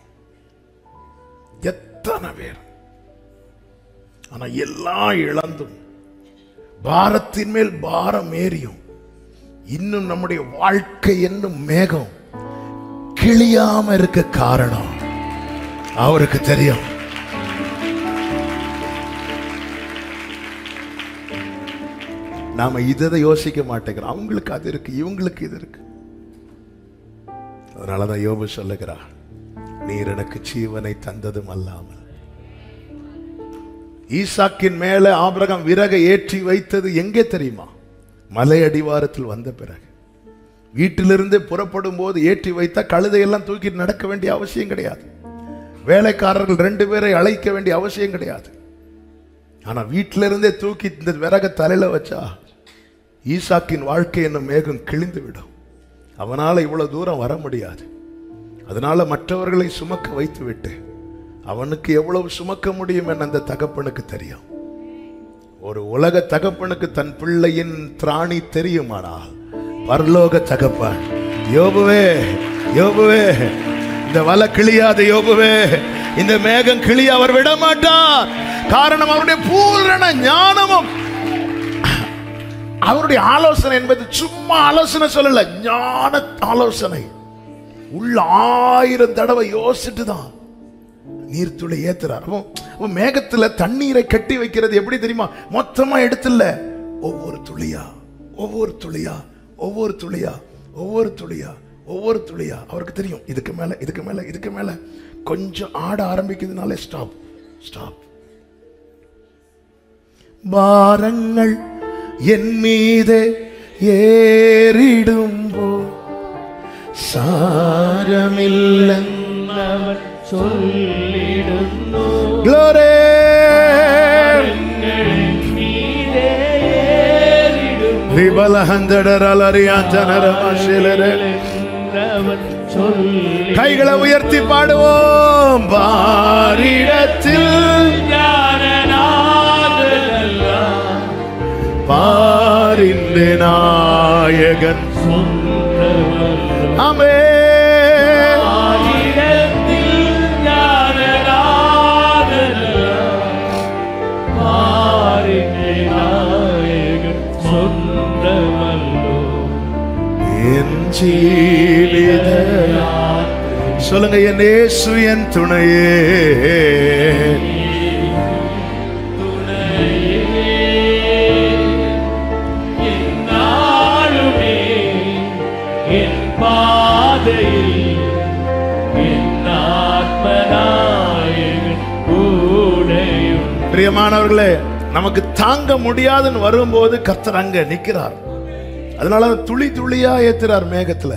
[SPEAKER 1] எத்தனை பேர் ஆனா எல்லாம் இழந்தும் பாரத்தின் மேல் பாரம் ஏறியும் இன்னும் நம்முடைய வாழ்க்கை என்னும் மேகம் கிளியாம இருக்க காரணம் அவருக்கு தெரியும் நாம இதை யோசிக்க மாட்டேங்கிறோம் அவங்களுக்கு அது இருக்கு இவங்களுக்கு இது இருக்கு அதனாலதான் யோபு சொல்லுகிறார் நீர் எனக்கு ஜீவனை தந்ததும் அல்லாமல் ஈசாக்கின் மேல ஆபிரகாம் விறகை ஏற்றி வைத்தது எங்கே தெரியுமா மலை அடிவாரத்தில் வந்த பிறகு வீட்டிலிருந்து புறப்படும் போது ஏற்றி வைத்தா கழுதையெல்லாம் தூக்கிட்டு நடக்க வேண்டிய அவசியம் கிடையாது வேலைக்காரர்கள் ரெண்டு பேரை அழைக்க வேண்டிய அவசியம் கிடையாது ஆனா வீட்டில இருந்தே தூக்கி இந்த விறக தலையில வச்சா ஈசாக்கின் வாழ்க்கை என்னும் மேகம் கிழிந்து விடும் அவனால இவ்வளவு தூரம் வர முடியாது அதனால மற்றவர்களை சுமக்க வைத்து விட்டு அவனுக்கு எவ்வளவு சுமக்க முடியும் என அந்த தகப்பனுக்கு தெரியும் ஒரு உலக தகப்பனுக்கு தன் பிள்ளையின் திராணி தெரியுமானால் பரலோக தகப்பன் யோபுவே யோபுவே இந்த வலை கிளியாத யோபுவே இந்த மேகம் கிளிய அவர் விட மாட்டார் காரணம் அவருடைய பூரண ஞானமும் அவருடைய ஆலோசனை என்பது சும்மா ஆலோசனை சொல்லல ஞான ஆலோசனை உள்ள ஆயிரம் தடவை யோசிச்சுட்டு தான் நீர்த்துளை ஏத்துறார் அப்போ அப்போ மேகத்துல தண்ணீரை கட்டி வைக்கிறது எப்படி தெரியுமா மொத்தமா எடுத்துல ஒவ்வொரு துளியா ஒவ்வொரு துளியா ஒவ்வொரு துளியா ஒவ்வொரு துளியா ஒவ்வொரு துளியா அவருக்கு தெரியும் இதுக்கு மேல இதுக்கு மேல இதுக்கு மேல கொஞ்சம் ஆட ஆரம்பிக்கிறதுனால ஸ்டாப் ஸ்டாப் பாரங்கள் என் மீது ஏறிடும்போ സാരമില്ല
[SPEAKER 3] അവൻ ചൊല്ലിടുന്നു
[SPEAKER 1] ഗ്ലോറേ
[SPEAKER 3] ഞങ്ങളിൽ മീതെ ഏറിടും അവൻ ചൊല്ലി
[SPEAKER 1] കൈകളെ ഉയർത്തി പാടുவோம் പാരിടത്തിൽ
[SPEAKER 3] ജ്ഞാനനാഥനല്ല
[SPEAKER 1] പാരിന്റെ നായകൻ
[SPEAKER 3] സ്വന്തമല്ല
[SPEAKER 1] അമേ
[SPEAKER 3] ആയിരത്തിൽ ജ്ഞാനനാഥനല്ല ആരിന്റെ നായകൻ സ്വന്തമല്ലോ
[SPEAKER 1] என் ஜீவித சொல்லுங்க என் இயேசு என் துணையே
[SPEAKER 3] എന്നാളുമേ എൻ പാതയിൽ എന്നാത്മനായകൻ കൂടെയും
[SPEAKER 1] பிரியமானவர்களே நமக்கு தாங்க முடியாதுன்னு வரும்போது கர்த்தர் அங்க நிக்கிறார் அதனால துளி துளியா ஏத்துறார் மேகத்துல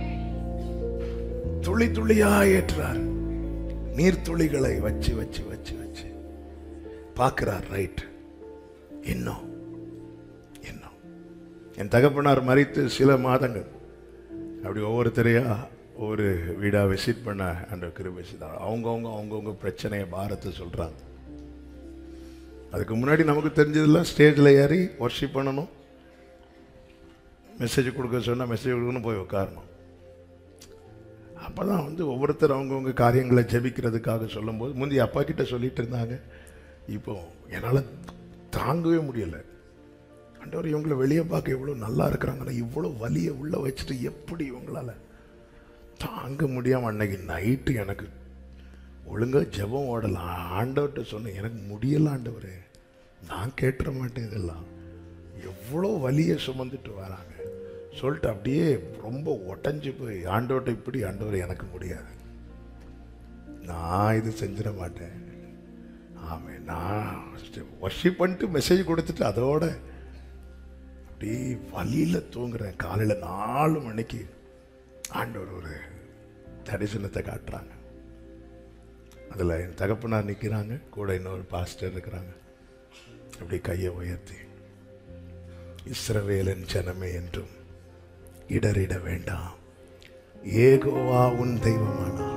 [SPEAKER 1] துளி துளியா ஏற்றுறார் நீர் துளிகளை வச்சு வச்சு வச்சு வச்சு பார்க்கிறார் ரைட் இன்னும் இன்னும் என் தகப்பனார் மறித்து சில மாதங்கள் அப்படி ஒவ்வொருத்தரையா ஒவ்வொரு வீடா விசிட் பண்ண அந்த கிருபை செய்தார் அவங்கவுங்க அவங்கவுங்க பிரச்சனையை பாரத்தை சொல்றாங்க அதுக்கு முன்னாடி நமக்கு தெரிஞ்சதெல்லாம் ஸ்டேஜில் ஏறி ஒர்ஷிப் பண்ணணும் மெசேஜ் கொடுக்க சொன்னால் மெசேஜ் கொடுக்கணும் போய் உட்காரணும் அப்போ தான் வந்து ஒவ்வொருத்தர் அவங்கவுங்க காரியங்களை ஜெபிக்கிறதுக்காக சொல்லும்போது முந்தைய அப்பா கிட்ட சொல்லிட்டு இருந்தாங்க இப்போ என்னால் தாங்கவே முடியலை ஆண்டவர் இவங்களை வெளியே பார்க்க இவ்வளோ நல்லா இருக்கிறாங்கன்னா இவ்வளோ வலியை உள்ள வச்சுட்டு எப்படி இவங்களால தாங்க முடியாமல் அன்னைக்கு நைட்டு எனக்கு ஒழுங்கா ஜெபம் ஓடலாம் ஆண்டவர்கிட்ட சொன்னேன் எனக்கு முடியல ஆண்டவரே நான் கேட்டுற மாட்டேன் இதெல்லாம் எவ்வளோ வலியை சுமந்துட்டு வராங்க சொல்லிட்டு அப்படியே ரொம்ப உடஞ்சி போய் ஆண்டவர்கிட்ட இப்படி ஆண்டவர் எனக்கு முடியாது நான் இது செஞ்சிட மாட்டேன் ஆமே நான் ஒர்ஷிப் பண்ணிட்டு மெசேஜ் கொடுத்துட்டு அதோட அப்படியே வலியில் தூங்குறேன் காலையில் நாலு மணிக்கு ஆண்டவர் ஒரு தரிசனத்தை காட்டுறாங்க அதில் என் தகப்பனார் நிற்கிறாங்க கூட இன்னொரு பாஸ்டர் இருக்கிறாங்க அப்படி கையை உயர்த்தி இஸ்ரவேலன் ஜனமே என்றும் இடறிட வேண்டாம் ஏகோவா உன் தெய்வமானார்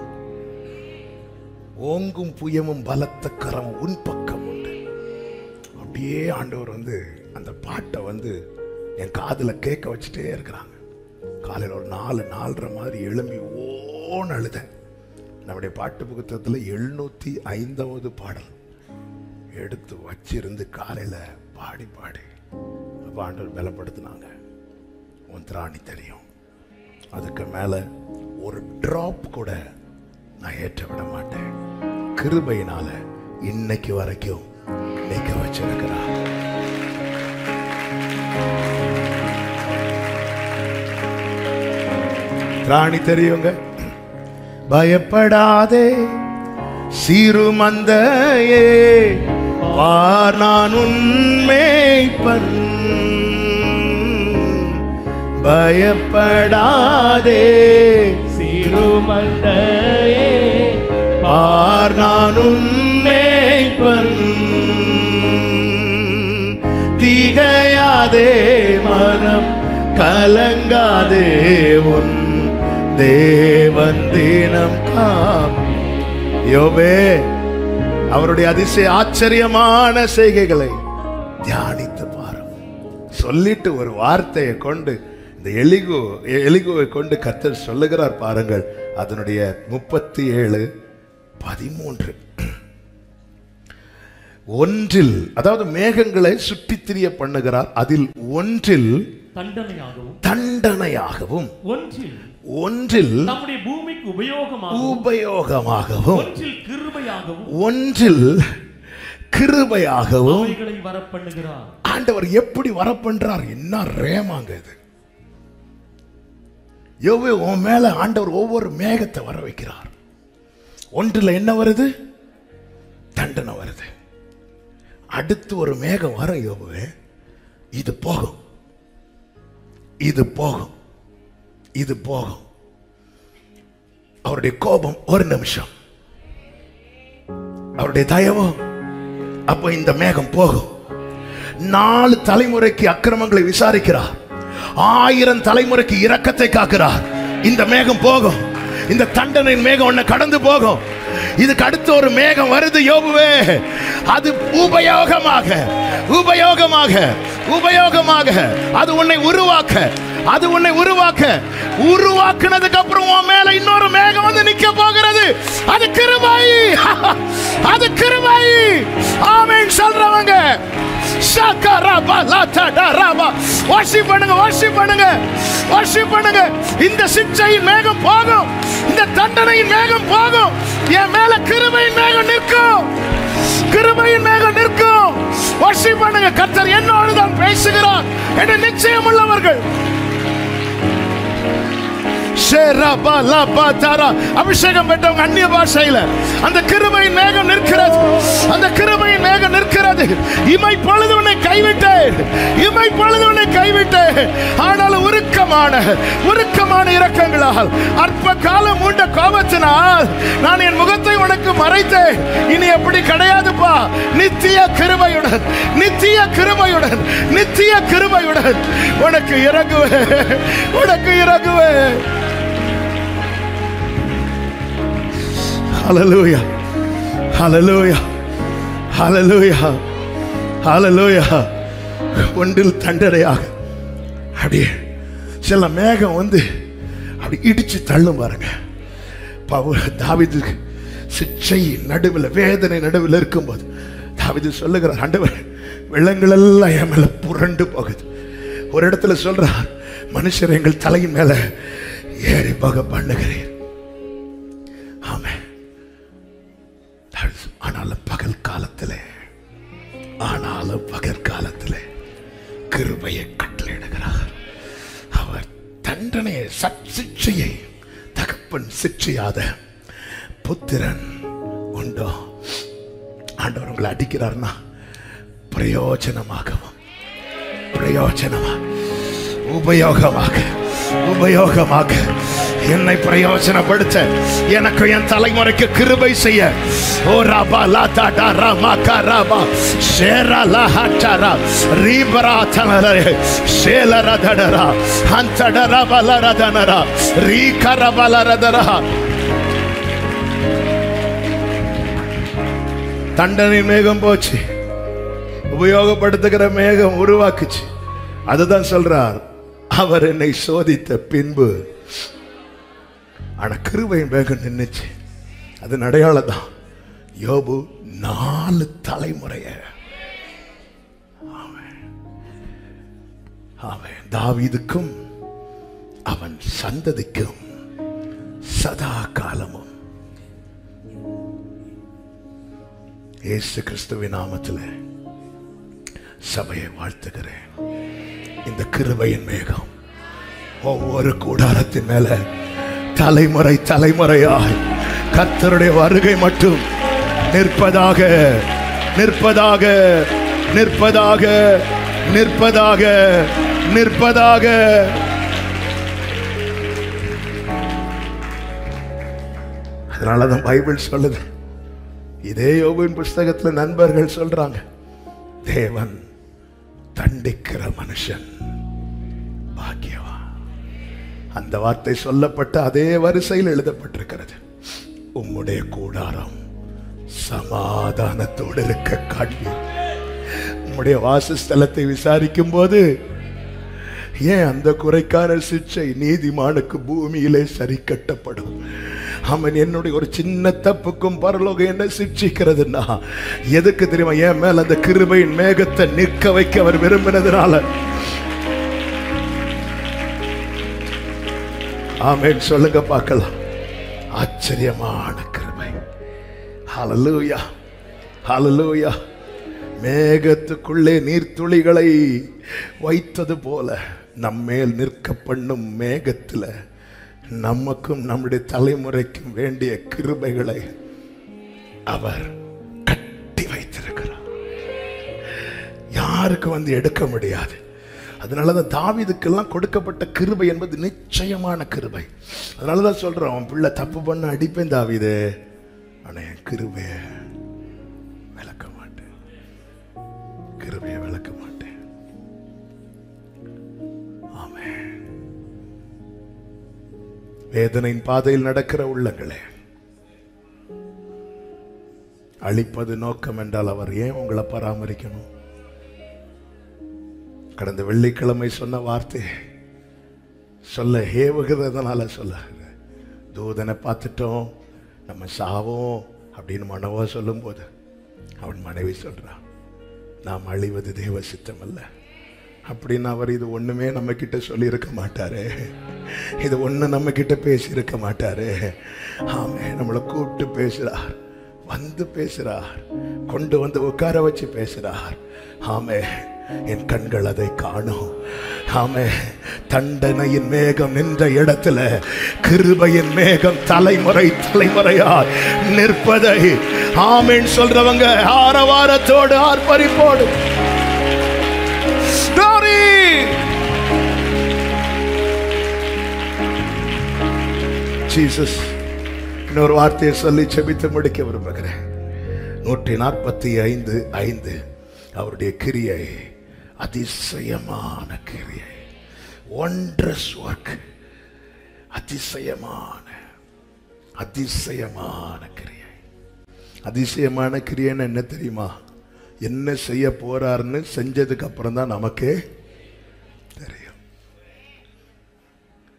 [SPEAKER 1] ஓங்கும் புயமும் பலத்த கரம் உன் பக்கம் உண்டு அப்படியே ஆண்டவர் வந்து அந்த பாட்டை வந்து என் காதுல கேட்க வச்சுட்டே இருக்கிறாங்க காலையில் ஒரு நாலு நாலரை மாதிரி எழும்பி ஓன்னு அழுதேன் நம்முடைய பாட்டு புத்தகத்தில் எழுநூத்தி ஐந்தாவது பாடல் எடுத்து வச்சிருந்து காலையில் பாடி பாடி அப்போ ஆண்டவர் பலப்படுத்தினாங்க உன் திராணி தெரியும் அதுக்கு மேலே ஒரு டிராப் கூட நான் ஏற்ற விட மாட்டேன் கிருபையினால இன்னைக்கு வரைக்கும் நிக்க வச்சிருக்கிறார் திராணி தெரியுங்க பயப்படாதே சிறுமந்தையே பார் நான் உண்மைப்பன் பயப்படாதே
[SPEAKER 3] சிறுமந்தையே
[SPEAKER 1] பார் நான் உண்மைப்பன் திகையாதே மனம் கலங்காதே உன் தேவன் தினம் காம் யோபே அவருடைய அதிசய ஆச்சரியமான செய்கைகளை தியானித்து பாரு சொல்லிட்டு ஒரு வார்த்தையை கொண்டு இந்த எலிகு எலிகுவை கொண்டு கர்த்தர் சொல்லுகிறார் பாருங்கள் அதனுடைய முப்பத்தி ஏழு பதிமூன்று ஒன்றில் அதாவது மேகங்களை சுற்றித் திரிய பண்ணுகிறார் அதில் ஒன்றில்
[SPEAKER 2] தண்டனையாகவும்
[SPEAKER 1] தண்டனையாகவும்
[SPEAKER 2] ஒன்றில்
[SPEAKER 1] ஒன்றில்
[SPEAKER 2] நம்முடைய பூமிக்கு உபயோகமாகவும்
[SPEAKER 1] உபயோகமாகவும்
[SPEAKER 2] ஒன்றில் கிருபையாகவும்
[SPEAKER 1] ஒன்றில் கிருபையாகவும்
[SPEAKER 2] அவைகளை வரப்பண்ணுகிறார்
[SPEAKER 1] ஆண்டவர் எப்படி வர பண்றார் என்ன ரேமாங்க இது யோவே உன் மேல ஆண்டவர் ஒவ்வொரு மேகத்தை வர வைக்கிறார் ஒன்றில் என்ன வருது தண்டனை வருது அடுத்து ஒரு மேகம் வரும் யோபுவே இது போகும் இது போகும் இது போகும் அவருடைய கோபம் ஒரு நிமிஷம் அவருடைய தயவோ அப்ப இந்த மேகம் போகும் நாலு தலைமுறைக்கு அக்கிரமங்களை விசாரிக்கிறார் ஆயிரம் தலைமுறைக்கு இரக்கத்தை காக்கிறார் இந்த மேகம் போகும் இந்த தண்டனை மேகம் உன்னை கடந்து போகும் இதுக்கு அடுத்து ஒரு மேகம் வருது யோபுவே அது உபயோகமாக உபயோகமாக உபயோகமாக அது உன்னை உருவாக்க அது உன்னை உருவாக்க உருவாக்குனதுக்கு அப்புறம் உன் மேல இன்னொரு மேகம் வந்து நிக்க போகிறது அது கிருபாயி அது கிருபாயி ஆமென் சொல்றவங்க ஷக்கரபா லதடரபா வர்ஷிப் பண்ணுங்க வர்ஷிப் பண்ணுங்க வர்ஷிப் பண்ணுங்க இந்த சிக்ஷையின் மேகம் போகும் இந்த தண்டனையின் மேகம் போகும் என் மேல கிருபையின் மேகம் நிற்கும் கிருபையின் மேகம் நிற்கும் வர்ஷிப் பண்ணுங்க கர்த்தர் என்னோடு தான் பேசுகிறார் என்று நிச்சயம் உள்ளவர்கள் ஷேரபா லபா தரா. அபிஷேகம் பெற்றவங்க அந்நிய பாஷையில அந்த கிருபையின் மேகம் நிற்கிறது அந்த கிருபையின் மேகம் நிற்கிறது இமை பொழுது உன்னை கைவிட்டேன் இமை பொழுது உன்னை கைவிட்டேன் ஆனாலும் உருக்கமான உருக்கமான இரக்கங்களால் அற்ப காலம் உண்ட கோபத்தினால் நான் என் முகத்தை உனக்கு மறைத்தேன் இனி அப்படி கிடையாதுப்பா நித்திய கிருபையுடன் நித்திய கிருபையுடன் நித்திய கிருபையுடன் உனக்கு இறங்குவேன் உனக்கு இறங்குவேன் Hallelujah. Hallelujah. Hallelujah. Hallelujah. ஒன்றில் தண்டனையாக அப்படியே சில மேகம் வந்து அப்படி இடிச்சு தள்ளும் பாருங்க பவு தாவிது சிச்சை நடுவில் வேதனை நடுவில் இருக்கும்போது தாவிது சொல்லுகிறார் ஆண்டவர் வெள்ளங்கள் எல்லாம் என் மேல புரண்டு போகுது ஒரு இடத்துல சொல்றார் மனுஷர் எங்கள் தலையின் மேல ஏறி போக பண்ணுகிறீர் ஆமென் ஆனாலும் பகல் காலத்திலே ஆனாலும் பகல் காலத்திலே கிருபையை கட்டளையிடுகிறார் அவர் தண்டனையை சட் சிக்ஷையை தகப்பன் சிக்ஷையாத புத்திரன் உண்டோ ஆண்டவர் உங்களை அடிக்கிறார்னா பிரயோஜனமாகவும் பிரயோஜனமா உபயோகமாக உபயோகமாக என்னை பிரயோஜனப்படுத்த எனக்கு என் தலைமுறைக்கு கிருபை செய்ய ஓ ராபா லா தாடா ராமா கராபா ஷேரா லா ஹாட்டாரா ரீபரா தனரே ஷேலர தடரா ஹந்தடரா பலர தனரா ரீ கரபலர தரா தண்டனை மேகம் போச்சு உபயோகப்படுத்துகிற மேகம் உருவாக்குச்சு அதுதான் சொல்றார் அவர் என்னை சோதித்த பின்பு ஆனா கிருபை மேகம் நின்னுச்சு அது அடையாளம் தான் யோபு நாலு தலைமுறைய அவன் அவன் தாவீதுக்கும் அவன் சந்ததிக்கும் சதா காலமும் இயேசு கிறிஸ்துவின் நாமத்தில் சபையை வாழ்த்துகிறேன் இந்த கிருபையின் மேகம் ஒவ்வொரு கூடாரத்தின் மேல தலைமுறை தலைமுறையாய் கர்த்தருடைய வருகை மட்டும் நிற்பதாக நிற்பதாக நிற்பதாக நிற்பதாக நிற்பதாக அதனாலதான் பைபிள் சொல்லுது இதே யோபின் புஸ்தகத்துல நண்பர்கள் சொல்றாங்க தேவன் தண்டிக்கிற மனுஷன் பாக்கியவா அந்த வார்த்தை சொல்லப்பட்ட அதே வரிசையில் எழுதப்பட்டிருக்கிறது உம்முடைய கூடாரம் சமாதானத்தோடு இருக்க காண்பி உம்முடைய வாசஸ்தலத்தை விசாரிக்கும் போது ஏன் அந்த குறைக்கான சிக்ஷை நீதிமானுக்கு பூமியிலே சரி கட்டப்படும் அவன் என்னுடைய ஒரு சின்ன தப்புக்கும் பரலோகம் என்ன சிக்ஷிக்கிறதுன்னா எதுக்கு தெரியுமா என் மேல அந்த கிருபையின் மேகத்தை நிற்க வைக்க அவர் விரும்பினதுனால ஆமென் சொல்லுங்க பார்க்கலாம் ஆச்சரியமான கிருபை ஹalleluya ஹalleluya மேகத்துக்குள்ளே நீர்த்துளிகளை வைத்தது போல நம்மேல் நிற்க பண்ணும் மேகத்துல நமக்கும் நம்முடைய தலைமுறைக்கும் வேண்டிய கிருபைகளை அவர் கட்டி வைத்திருக்கிறார் யாருக்கு வந்து எடுக்க முடியாது அதனால தான் தாவீதுக்கெல்லாம் கொடுக்கப்பட்ட கிருபை என்பது நிச்சயமான கிருபை அதனால தான் சொல்றேன் அவன் பிள்ளை தப்பு பண்ண அடிப்பேன் தாவீது ஆனா என் கிருபைய விளக்க மாட்டேன் கிருபையை விளக்க மாட்டேன் ஆமென் வேதனையின் பாதையில் நடக்கிற உள்ளங்களே அழிப்பது நோக்கம் என்றால் அவர் ஏன் உங்களை பராமரிக்கணும் கடந்த வெள்ளிக்கிழமை சொன்ன வார்த்தை சொல்ல ஏவுகிறதுனால சொல்ல தூதனை பார்த்துட்டோம் நம்ம சாவோம் அப்படின்னு மனவோ சொல்லும்போது அவன் மனைவி சொல்றான் நாம் அழிவது தேவ சித்தம் அல்ல அப்படின்னு அவர் இது ஒண்ணுமே நம்ம கிட்ட சொல்லியிருக்க மாட்டாரு இது ஒண்ணு நம்ம கிட்ட பேசியிருக்க மாட்டாரு ஆமே நம்மளை கூப்பிட்டு பேசுறார் வந்து பேசுறார் கொண்டு வந்து உட்கார வச்சு பேசுறார் ஆமே என் கண்கள் அதை காணும் ஆமே தண்டனையின் மேகம் நின்ற இடத்துல கிருபையின் மேகம் தலைமுறை தலைமுறையாய் நிற்பதை ஆமேன் சொல்றவங்க ஆரவாரத்தோடு ஆர்ப்பரிப்போடு Glory! Jesus இன்னொரு வார்த்தையை சொல்லி செபித்து முடிக்க விரும்புகிறேன் நூற்றி நாற்பத்தி ஐந்து ஐந்து அவருடைய கிரியை அதிசயமான கிரியை ஒன்றஸ் ஒர்க் அதிசயமான அதிசயமான கிரியை அதிசயமான கிரியைன்னு என்ன தெரியுமா என்ன செய்ய போறாருன்னு செஞ்சதுக்கு அப்புறம் தான் நமக்கே தெரியும்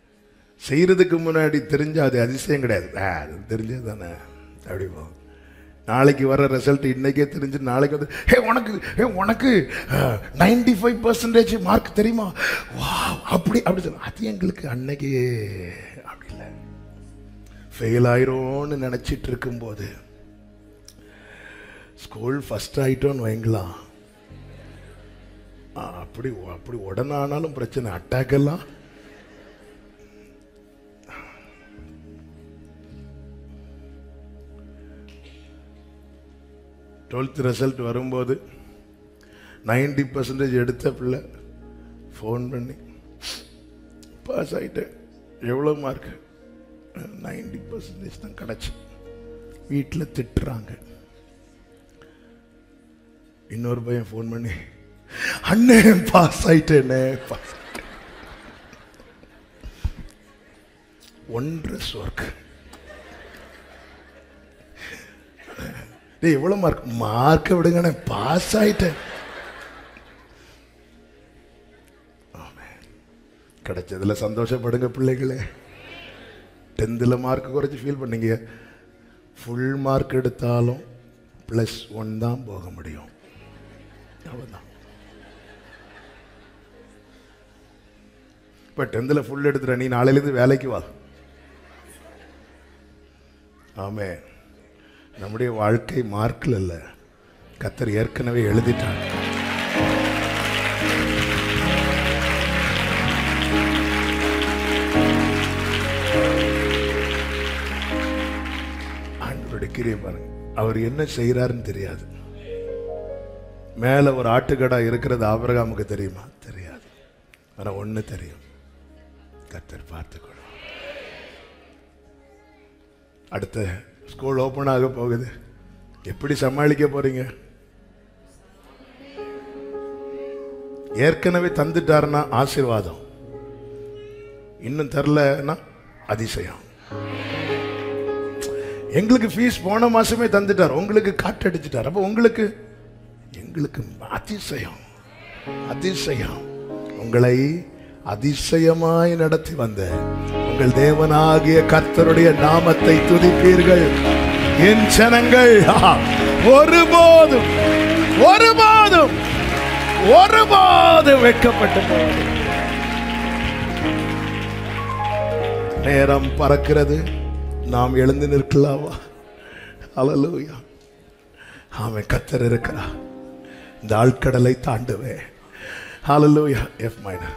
[SPEAKER 1] செய்யறதுக்கு முன்னாடி தெரிஞ்சா அது அதிசயம் கிடையாது ஆ, அது தெரிஞ்சது தானே அப்படி போகும் நாளைக்கு வர ரிசல்ட் இன்னைக்கே தெரிஞ்சு நாளைக்கு வந்து ஹே உனக்கு ஹே உனக்கு நைன்டி ஃபைவ் பர்சன்டேஜ் மார்க் தெரியுமா வா அப்படி அப்படி சொல்ல அது எங்களுக்கு அன்னைக்கு அப்படி இல்லை ஃபெயில் ஆயிரும்னு நினச்சிட்டு இருக்கும்போது ஸ்கூல் ஃபஸ்ட் ஆயிட்டோன்னு வைங்களா ஆ, அப்படி அப்படி உடனே ஆனாலும் பிரச்சனை அட்டாக் எல்லாம் டுவெல்த் ரிசல்ட் வரும்போது நைன்டி பர்சன்டேஜ் எடுத்த பிள்ளை ஃபோன் பண்ணி பாஸ் ஆகிட்டேன் எவ்வளோ மார்க் நைன்டி பர்சன்டேஜ் தான் கிடச்சி வீட்டில் திட்டுறாங்க இன்னொரு பையன் ஃபோன் பண்ணி அண்ணே பாஸ் ஆயிட்டேனே பாஸ் ஒன்றரை ஒர்க் டேய் எவ்வளோ மார்க் மார்க்கை விடுங்கண்ணே பாஸ் ஆயிட்டேன் ஆமென். கிடைச்சதுல சந்தோஷப்படுங்க பிள்ளைகளே டென்த்தில் மார்க் குறைச்சி ஃபீல் பண்ணீங்க ஃபுல் மார்க் எடுத்தாலும் ப்ளஸ் ஒன் தான் போக முடியும் அவ்வளோதான் இப்போ டென்த்தில் ஃபுல் எடுத்துட்ட நீ நாளையிலேருந்து வேலைக்கு வா ஆமே நம்முடைய வாழ்க்கை மார்க்கில் இல்லை கத்தர் ஏற்கனவே எழுதிட்டாங்க ஆண்டவருடைய கிரியை பாருங்க அவர் என்ன செய்கிறாருன்னு தெரியாது மேல ஒரு ஆட்டுக்கடா இருக்கிறது ஆபிரகாமுக்கு தெரியுமா தெரியாது ஆனா ஒண்ணு தெரியும் கத்தர் பார்த்துக்கொள்ளும் அடுத்த ஸ்கூல் ஓபன் ஆக போகுது எப்படி சமாளிக்க போறீங்க ஏற்கனவே தந்துட்டாருன்னா ஆசீர்வாதம் இன்னும் தரலன்னா அதிசயம் எங்களுக்கு ஃபீஸ் போன மாசமே தந்துட்டார் உங்களுக்கு காட்டடிச்சிட்டார் அப்போ உங்களுக்கு எங்களுக்கு அதிசயம் அதிசயம் உங்களை அதிசயமாய் நடத்தி வந்த உங்கள் தேவனாகிய கர்த்தருடைய நாமத்தை துதிப்பீர்கள் என் ஜனங்கள் ஆஹா, ஒருபோதும் ஒருபோதும் ஒருபோதும் வெட்கப்பட்டு போவது நேரம் பறக்கிறது நாம் எழுந்து நிற்கலாமா அலலூயா அவன் கத்தர் இருக்கிறா இந்த ஆழ்கடலை தாண்டுவே ஹalleluya எஃப் மைனர்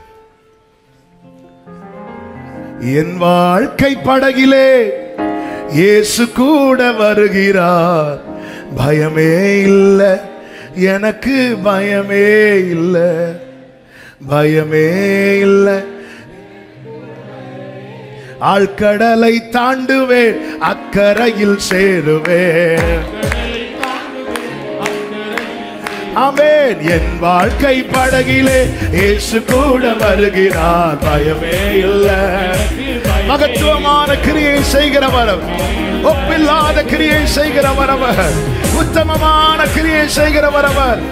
[SPEAKER 1] என் வாழ்க்கை படகிலே இயேசு கூட வருகிறார் பயமே இல்லை எனக்கு பயமே இல்லை பயமே இல்லை ஆழ்கடலை தாண்டுவேன் அக்கரையில் சேருவேன் ஆமென் என் வாழ்க்கை படகிலே இயேசு கூட வருகிறார் பயமே இல்லை மகத்துவமான கிரியை செய்கிறவர் அவர். ஒப்பில்லாத கிரியை செய்கிறவர் அவர் உத்தமமான கிரியை செய்கிறவர் அவர்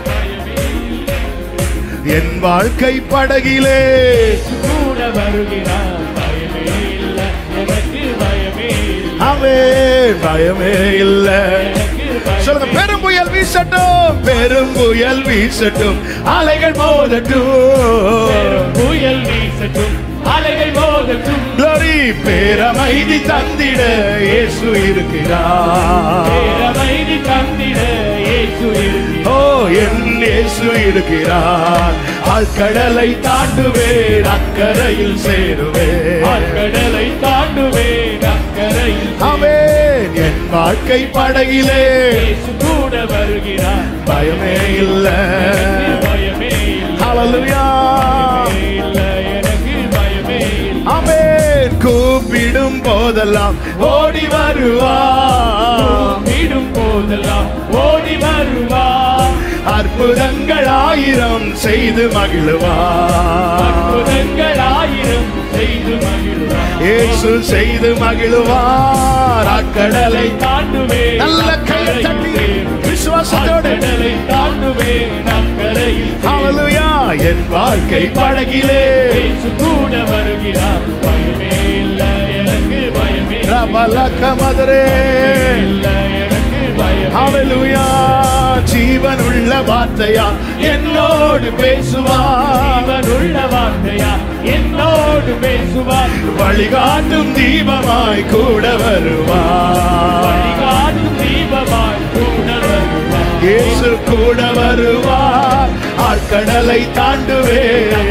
[SPEAKER 1] என் வாழ்க்கை படகிலே
[SPEAKER 3] கூட வருகிறார் பயமே இல்லை எனக்கு பயமே இல்லை
[SPEAKER 1] அவே பயமே இல்லை சொல்லுங்க பெரும் புயல் வீசட்டும் பெரும் புயல் வீசட்டும் அலைகள் மோதட்டும்
[SPEAKER 3] புயல் வீசட்டும் அலைகள் மோதட்டும்
[SPEAKER 1] Glory, பேரமைதி தந்திட இயேசு இருக்கிறார்
[SPEAKER 3] பேரமைதி தந்திட இயேசு இருக்கிறார்.
[SPEAKER 1] ஓ என் இயேசு இருக்கிறார் ஆழ்கடலை தாண்டுவேன் அக்கரையில் சேருவேன்
[SPEAKER 3] ஆழ்கடலை தாண்டுவேன் அக்கரையில்
[SPEAKER 1] ஆமென் என் வாழ்க்கை படகிலே
[SPEAKER 3] இயேசு கூட வருகிறார்
[SPEAKER 1] பயமே இல்லை
[SPEAKER 3] எனக்கு பயமே இல்லை
[SPEAKER 1] ஹalleluya
[SPEAKER 3] பயமே இல்லை எனக்கு பயமே இல்லை
[SPEAKER 1] ஆமென் கூப்பிடும் போதெல்லாம் ஓடி வருவார்
[SPEAKER 3] விடும் போதெல்லாம் ஓடி வருவார்
[SPEAKER 1] அற்புதங்கள் ஆயிரம் செய்து மகிழுவார்
[SPEAKER 3] அற்புதங்கள் ஆயிரம் செய்து மகிழ்வார்
[SPEAKER 1] இயேசு செய்து மகிழுவார் அக்கடலை
[SPEAKER 3] தாண்டுவேன்
[SPEAKER 1] நல்ல கையை தட்டி விசுவாசத்தோடு
[SPEAKER 3] கடலை தாண்டுவேன் அக்கரையில்
[SPEAKER 1] ஹalleluya என் வாழ்க்கை படகிலே
[SPEAKER 3] இயேசு கூட வருகிறார் பயமே இல்லை எனக்கு பயமே
[SPEAKER 1] ரபலக மதுரே
[SPEAKER 3] இல்லை எனக்கு பயமே
[SPEAKER 1] ஹalleluya ஜீவனுள்ள வார்த்தையா என்னோடு பேசுவார்
[SPEAKER 3] ஜீவனுள்ள வார்த்தையா என்னோடு பேசுவார்
[SPEAKER 1] வழிகாட்டும் தீபமாய் கூட வருவார்
[SPEAKER 3] வழிகாட்டும் தீபமாய் கூட வருவார்
[SPEAKER 1] இயேசு கூட வருவார் ஆழ்கடலை தாண்டுவே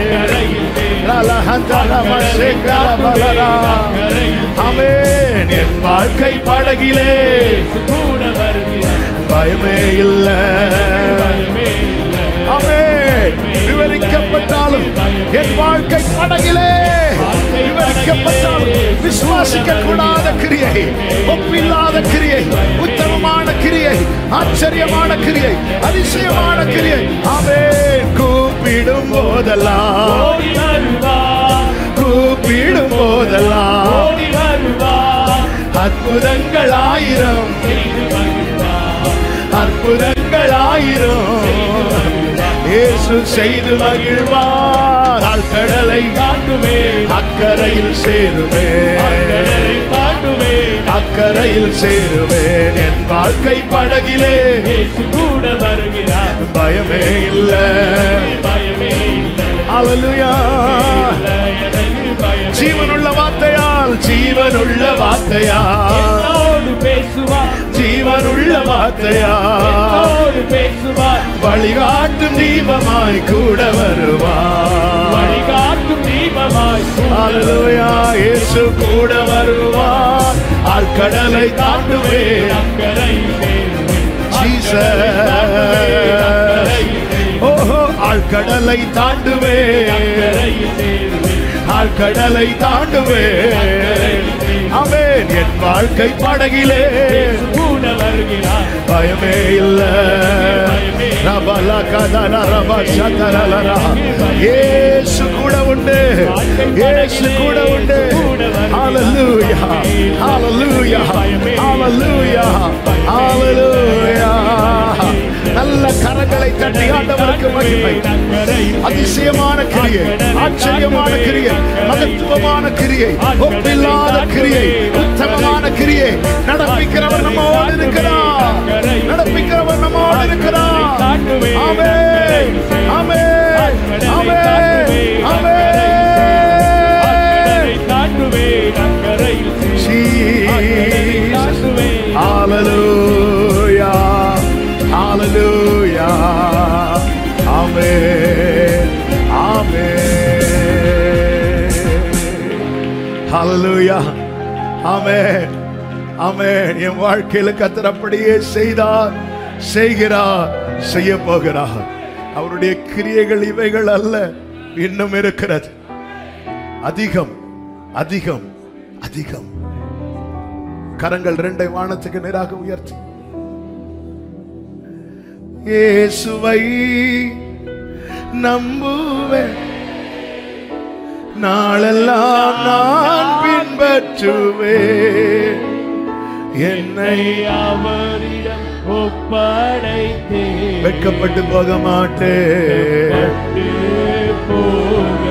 [SPEAKER 1] அமேன் என் வாழ்க்கை படகிலே
[SPEAKER 3] கூட வருகிறார்
[SPEAKER 1] பயமே இல்லை
[SPEAKER 3] பயமே இல்லை.
[SPEAKER 1] அமேன் விவரிக்கப்பட்டாலும் என் வாழ்க்கை படகிலே விவரிக்கப்பட்டாலும் விசுவாசிக்க கூடாத கிரியை ஒப்பில்லாத கிரியை உத்தமமான கிரியை ஆச்சரியமான கிரியை அதிசயமான கிரியை அமேன் கூப்பிடும் போதெல்லாம்
[SPEAKER 3] ஓடி வருவார்
[SPEAKER 1] கூப்பிடும் போதெல்லாம்
[SPEAKER 3] ஓடி வருவார்
[SPEAKER 1] அற்புதங்கள் ஆயிரம்
[SPEAKER 3] செய்து மகிழ்வார்
[SPEAKER 1] அற்புதங்கள் ஆயிரம் இயேசு செய்து மகிழ்வார் ஆழ்கடலை
[SPEAKER 3] காட்டுவேன்
[SPEAKER 1] அக்கறையில் சேருவேன்
[SPEAKER 3] கடலை காட்டுவேன்
[SPEAKER 1] அக்கறையில் சேருவேன் என் வாழ்க்கை படகிலே
[SPEAKER 3] இயேசு கூட வருகிறார்
[SPEAKER 1] பயமே இல்ல
[SPEAKER 3] பயமே இல்லை
[SPEAKER 1] அலலுயா
[SPEAKER 3] இல்லை, எனக்கு பயமே
[SPEAKER 1] ஜீவனுள்ள வார்த்தையால் ஜீவனுள்ள வார்த்தையால்
[SPEAKER 3] என்னோடு பேசுவார்
[SPEAKER 1] ஜீவனுள்ள வார்த்தையால்
[SPEAKER 3] என்னோடு பேசுவார்
[SPEAKER 1] வழிகாட்டும் தீபமாய் கூட வருவார்
[SPEAKER 3] வழிகாட்டும் தீபமாய்
[SPEAKER 1] அல்லேலூயா இயேசு கூட வருவார் ஆழ்கடலை தாண்டுவேன்
[SPEAKER 3] அக்கறையில் சேருவேன்.
[SPEAKER 1] ஜீசஸ் ஓஹோ ஆழ்கடலை தாண்டுவேன்
[SPEAKER 3] அக்கறையில் சேருவேன்.
[SPEAKER 1] ஆழ்கடலை தாண்டுவேன் அவன் என் வாழ்க்கை படகிலே
[SPEAKER 3] கூட வருகிறார்
[SPEAKER 1] பயமே இல்ல ரபல கதல ரப சதரலரா. இயேசு கூட உண்டு இயேசு கூட உண்டு ஹalleluya ஹalleluya ஹalleluya ஹalleluya நல்ல கரங்களை தட்டி ஆண்டவருக்கு மகிமை அதிசயமான கிரியை ஆச்சரியமான கிரியை மகத்துவமான கிரியை ஒப்பில்லாத கிரியை உத்தமமான கிரியை நடப்பிக்கிறவர் நம்மோடு இருக்கிறார் நடப்பிக்கிறவர் நம்மோடு இருக்கிறார் ஆமே ஆமே ஆமே ஆமே Jesus. Hallelujah. Hallelujah. Amen. Amen. Hallelujah. Amen. Amen. என் வாழ்க்கையில கத்தர் அப்படியே செய்தார் செய்கிறார் செய்ய போகிறார் அவருடைய கிரியைகள் இவைகள் அல்ல இன்னும் இருக்கிறது அதிகம் அதிகம் அதிகம் கரங்கள் ரெண்டை வானத்துக்கு நேராக உயர்த்தி இயேசுவை நம்புவேன் நாளெல்லாம் நான் பின்பற்றுவேன் என்னை
[SPEAKER 3] அவரிடம் ஒப்படைத்தேன்
[SPEAKER 1] வெட்கப்பட்டு போக மாட்டேன்
[SPEAKER 3] பட்டு போக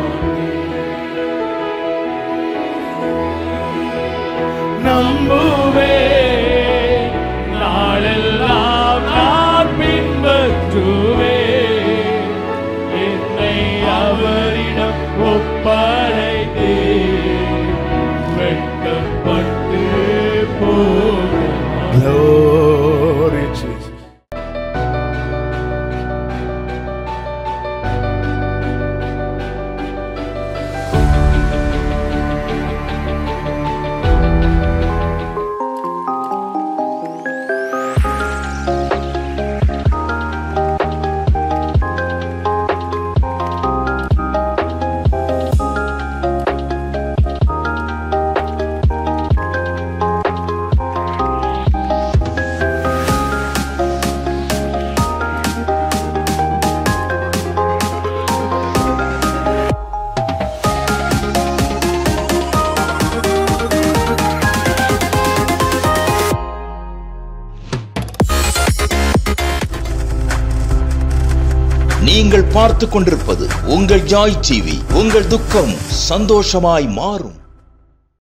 [SPEAKER 3] நம்புவேன் நாளெல்லாம் நான் பின்பற்றுவேன் என்னை அவரிடம் ஒப்படைத்தேன் வெட்கப்பட்டு போக
[SPEAKER 1] Glory Jesus.
[SPEAKER 4] நீங்கள் பார்த்து கொண்டிருப்பது உங்கள் ஜாய் டிவி உங்கள் துக்கம் சந்தோஷமாய் மாறும்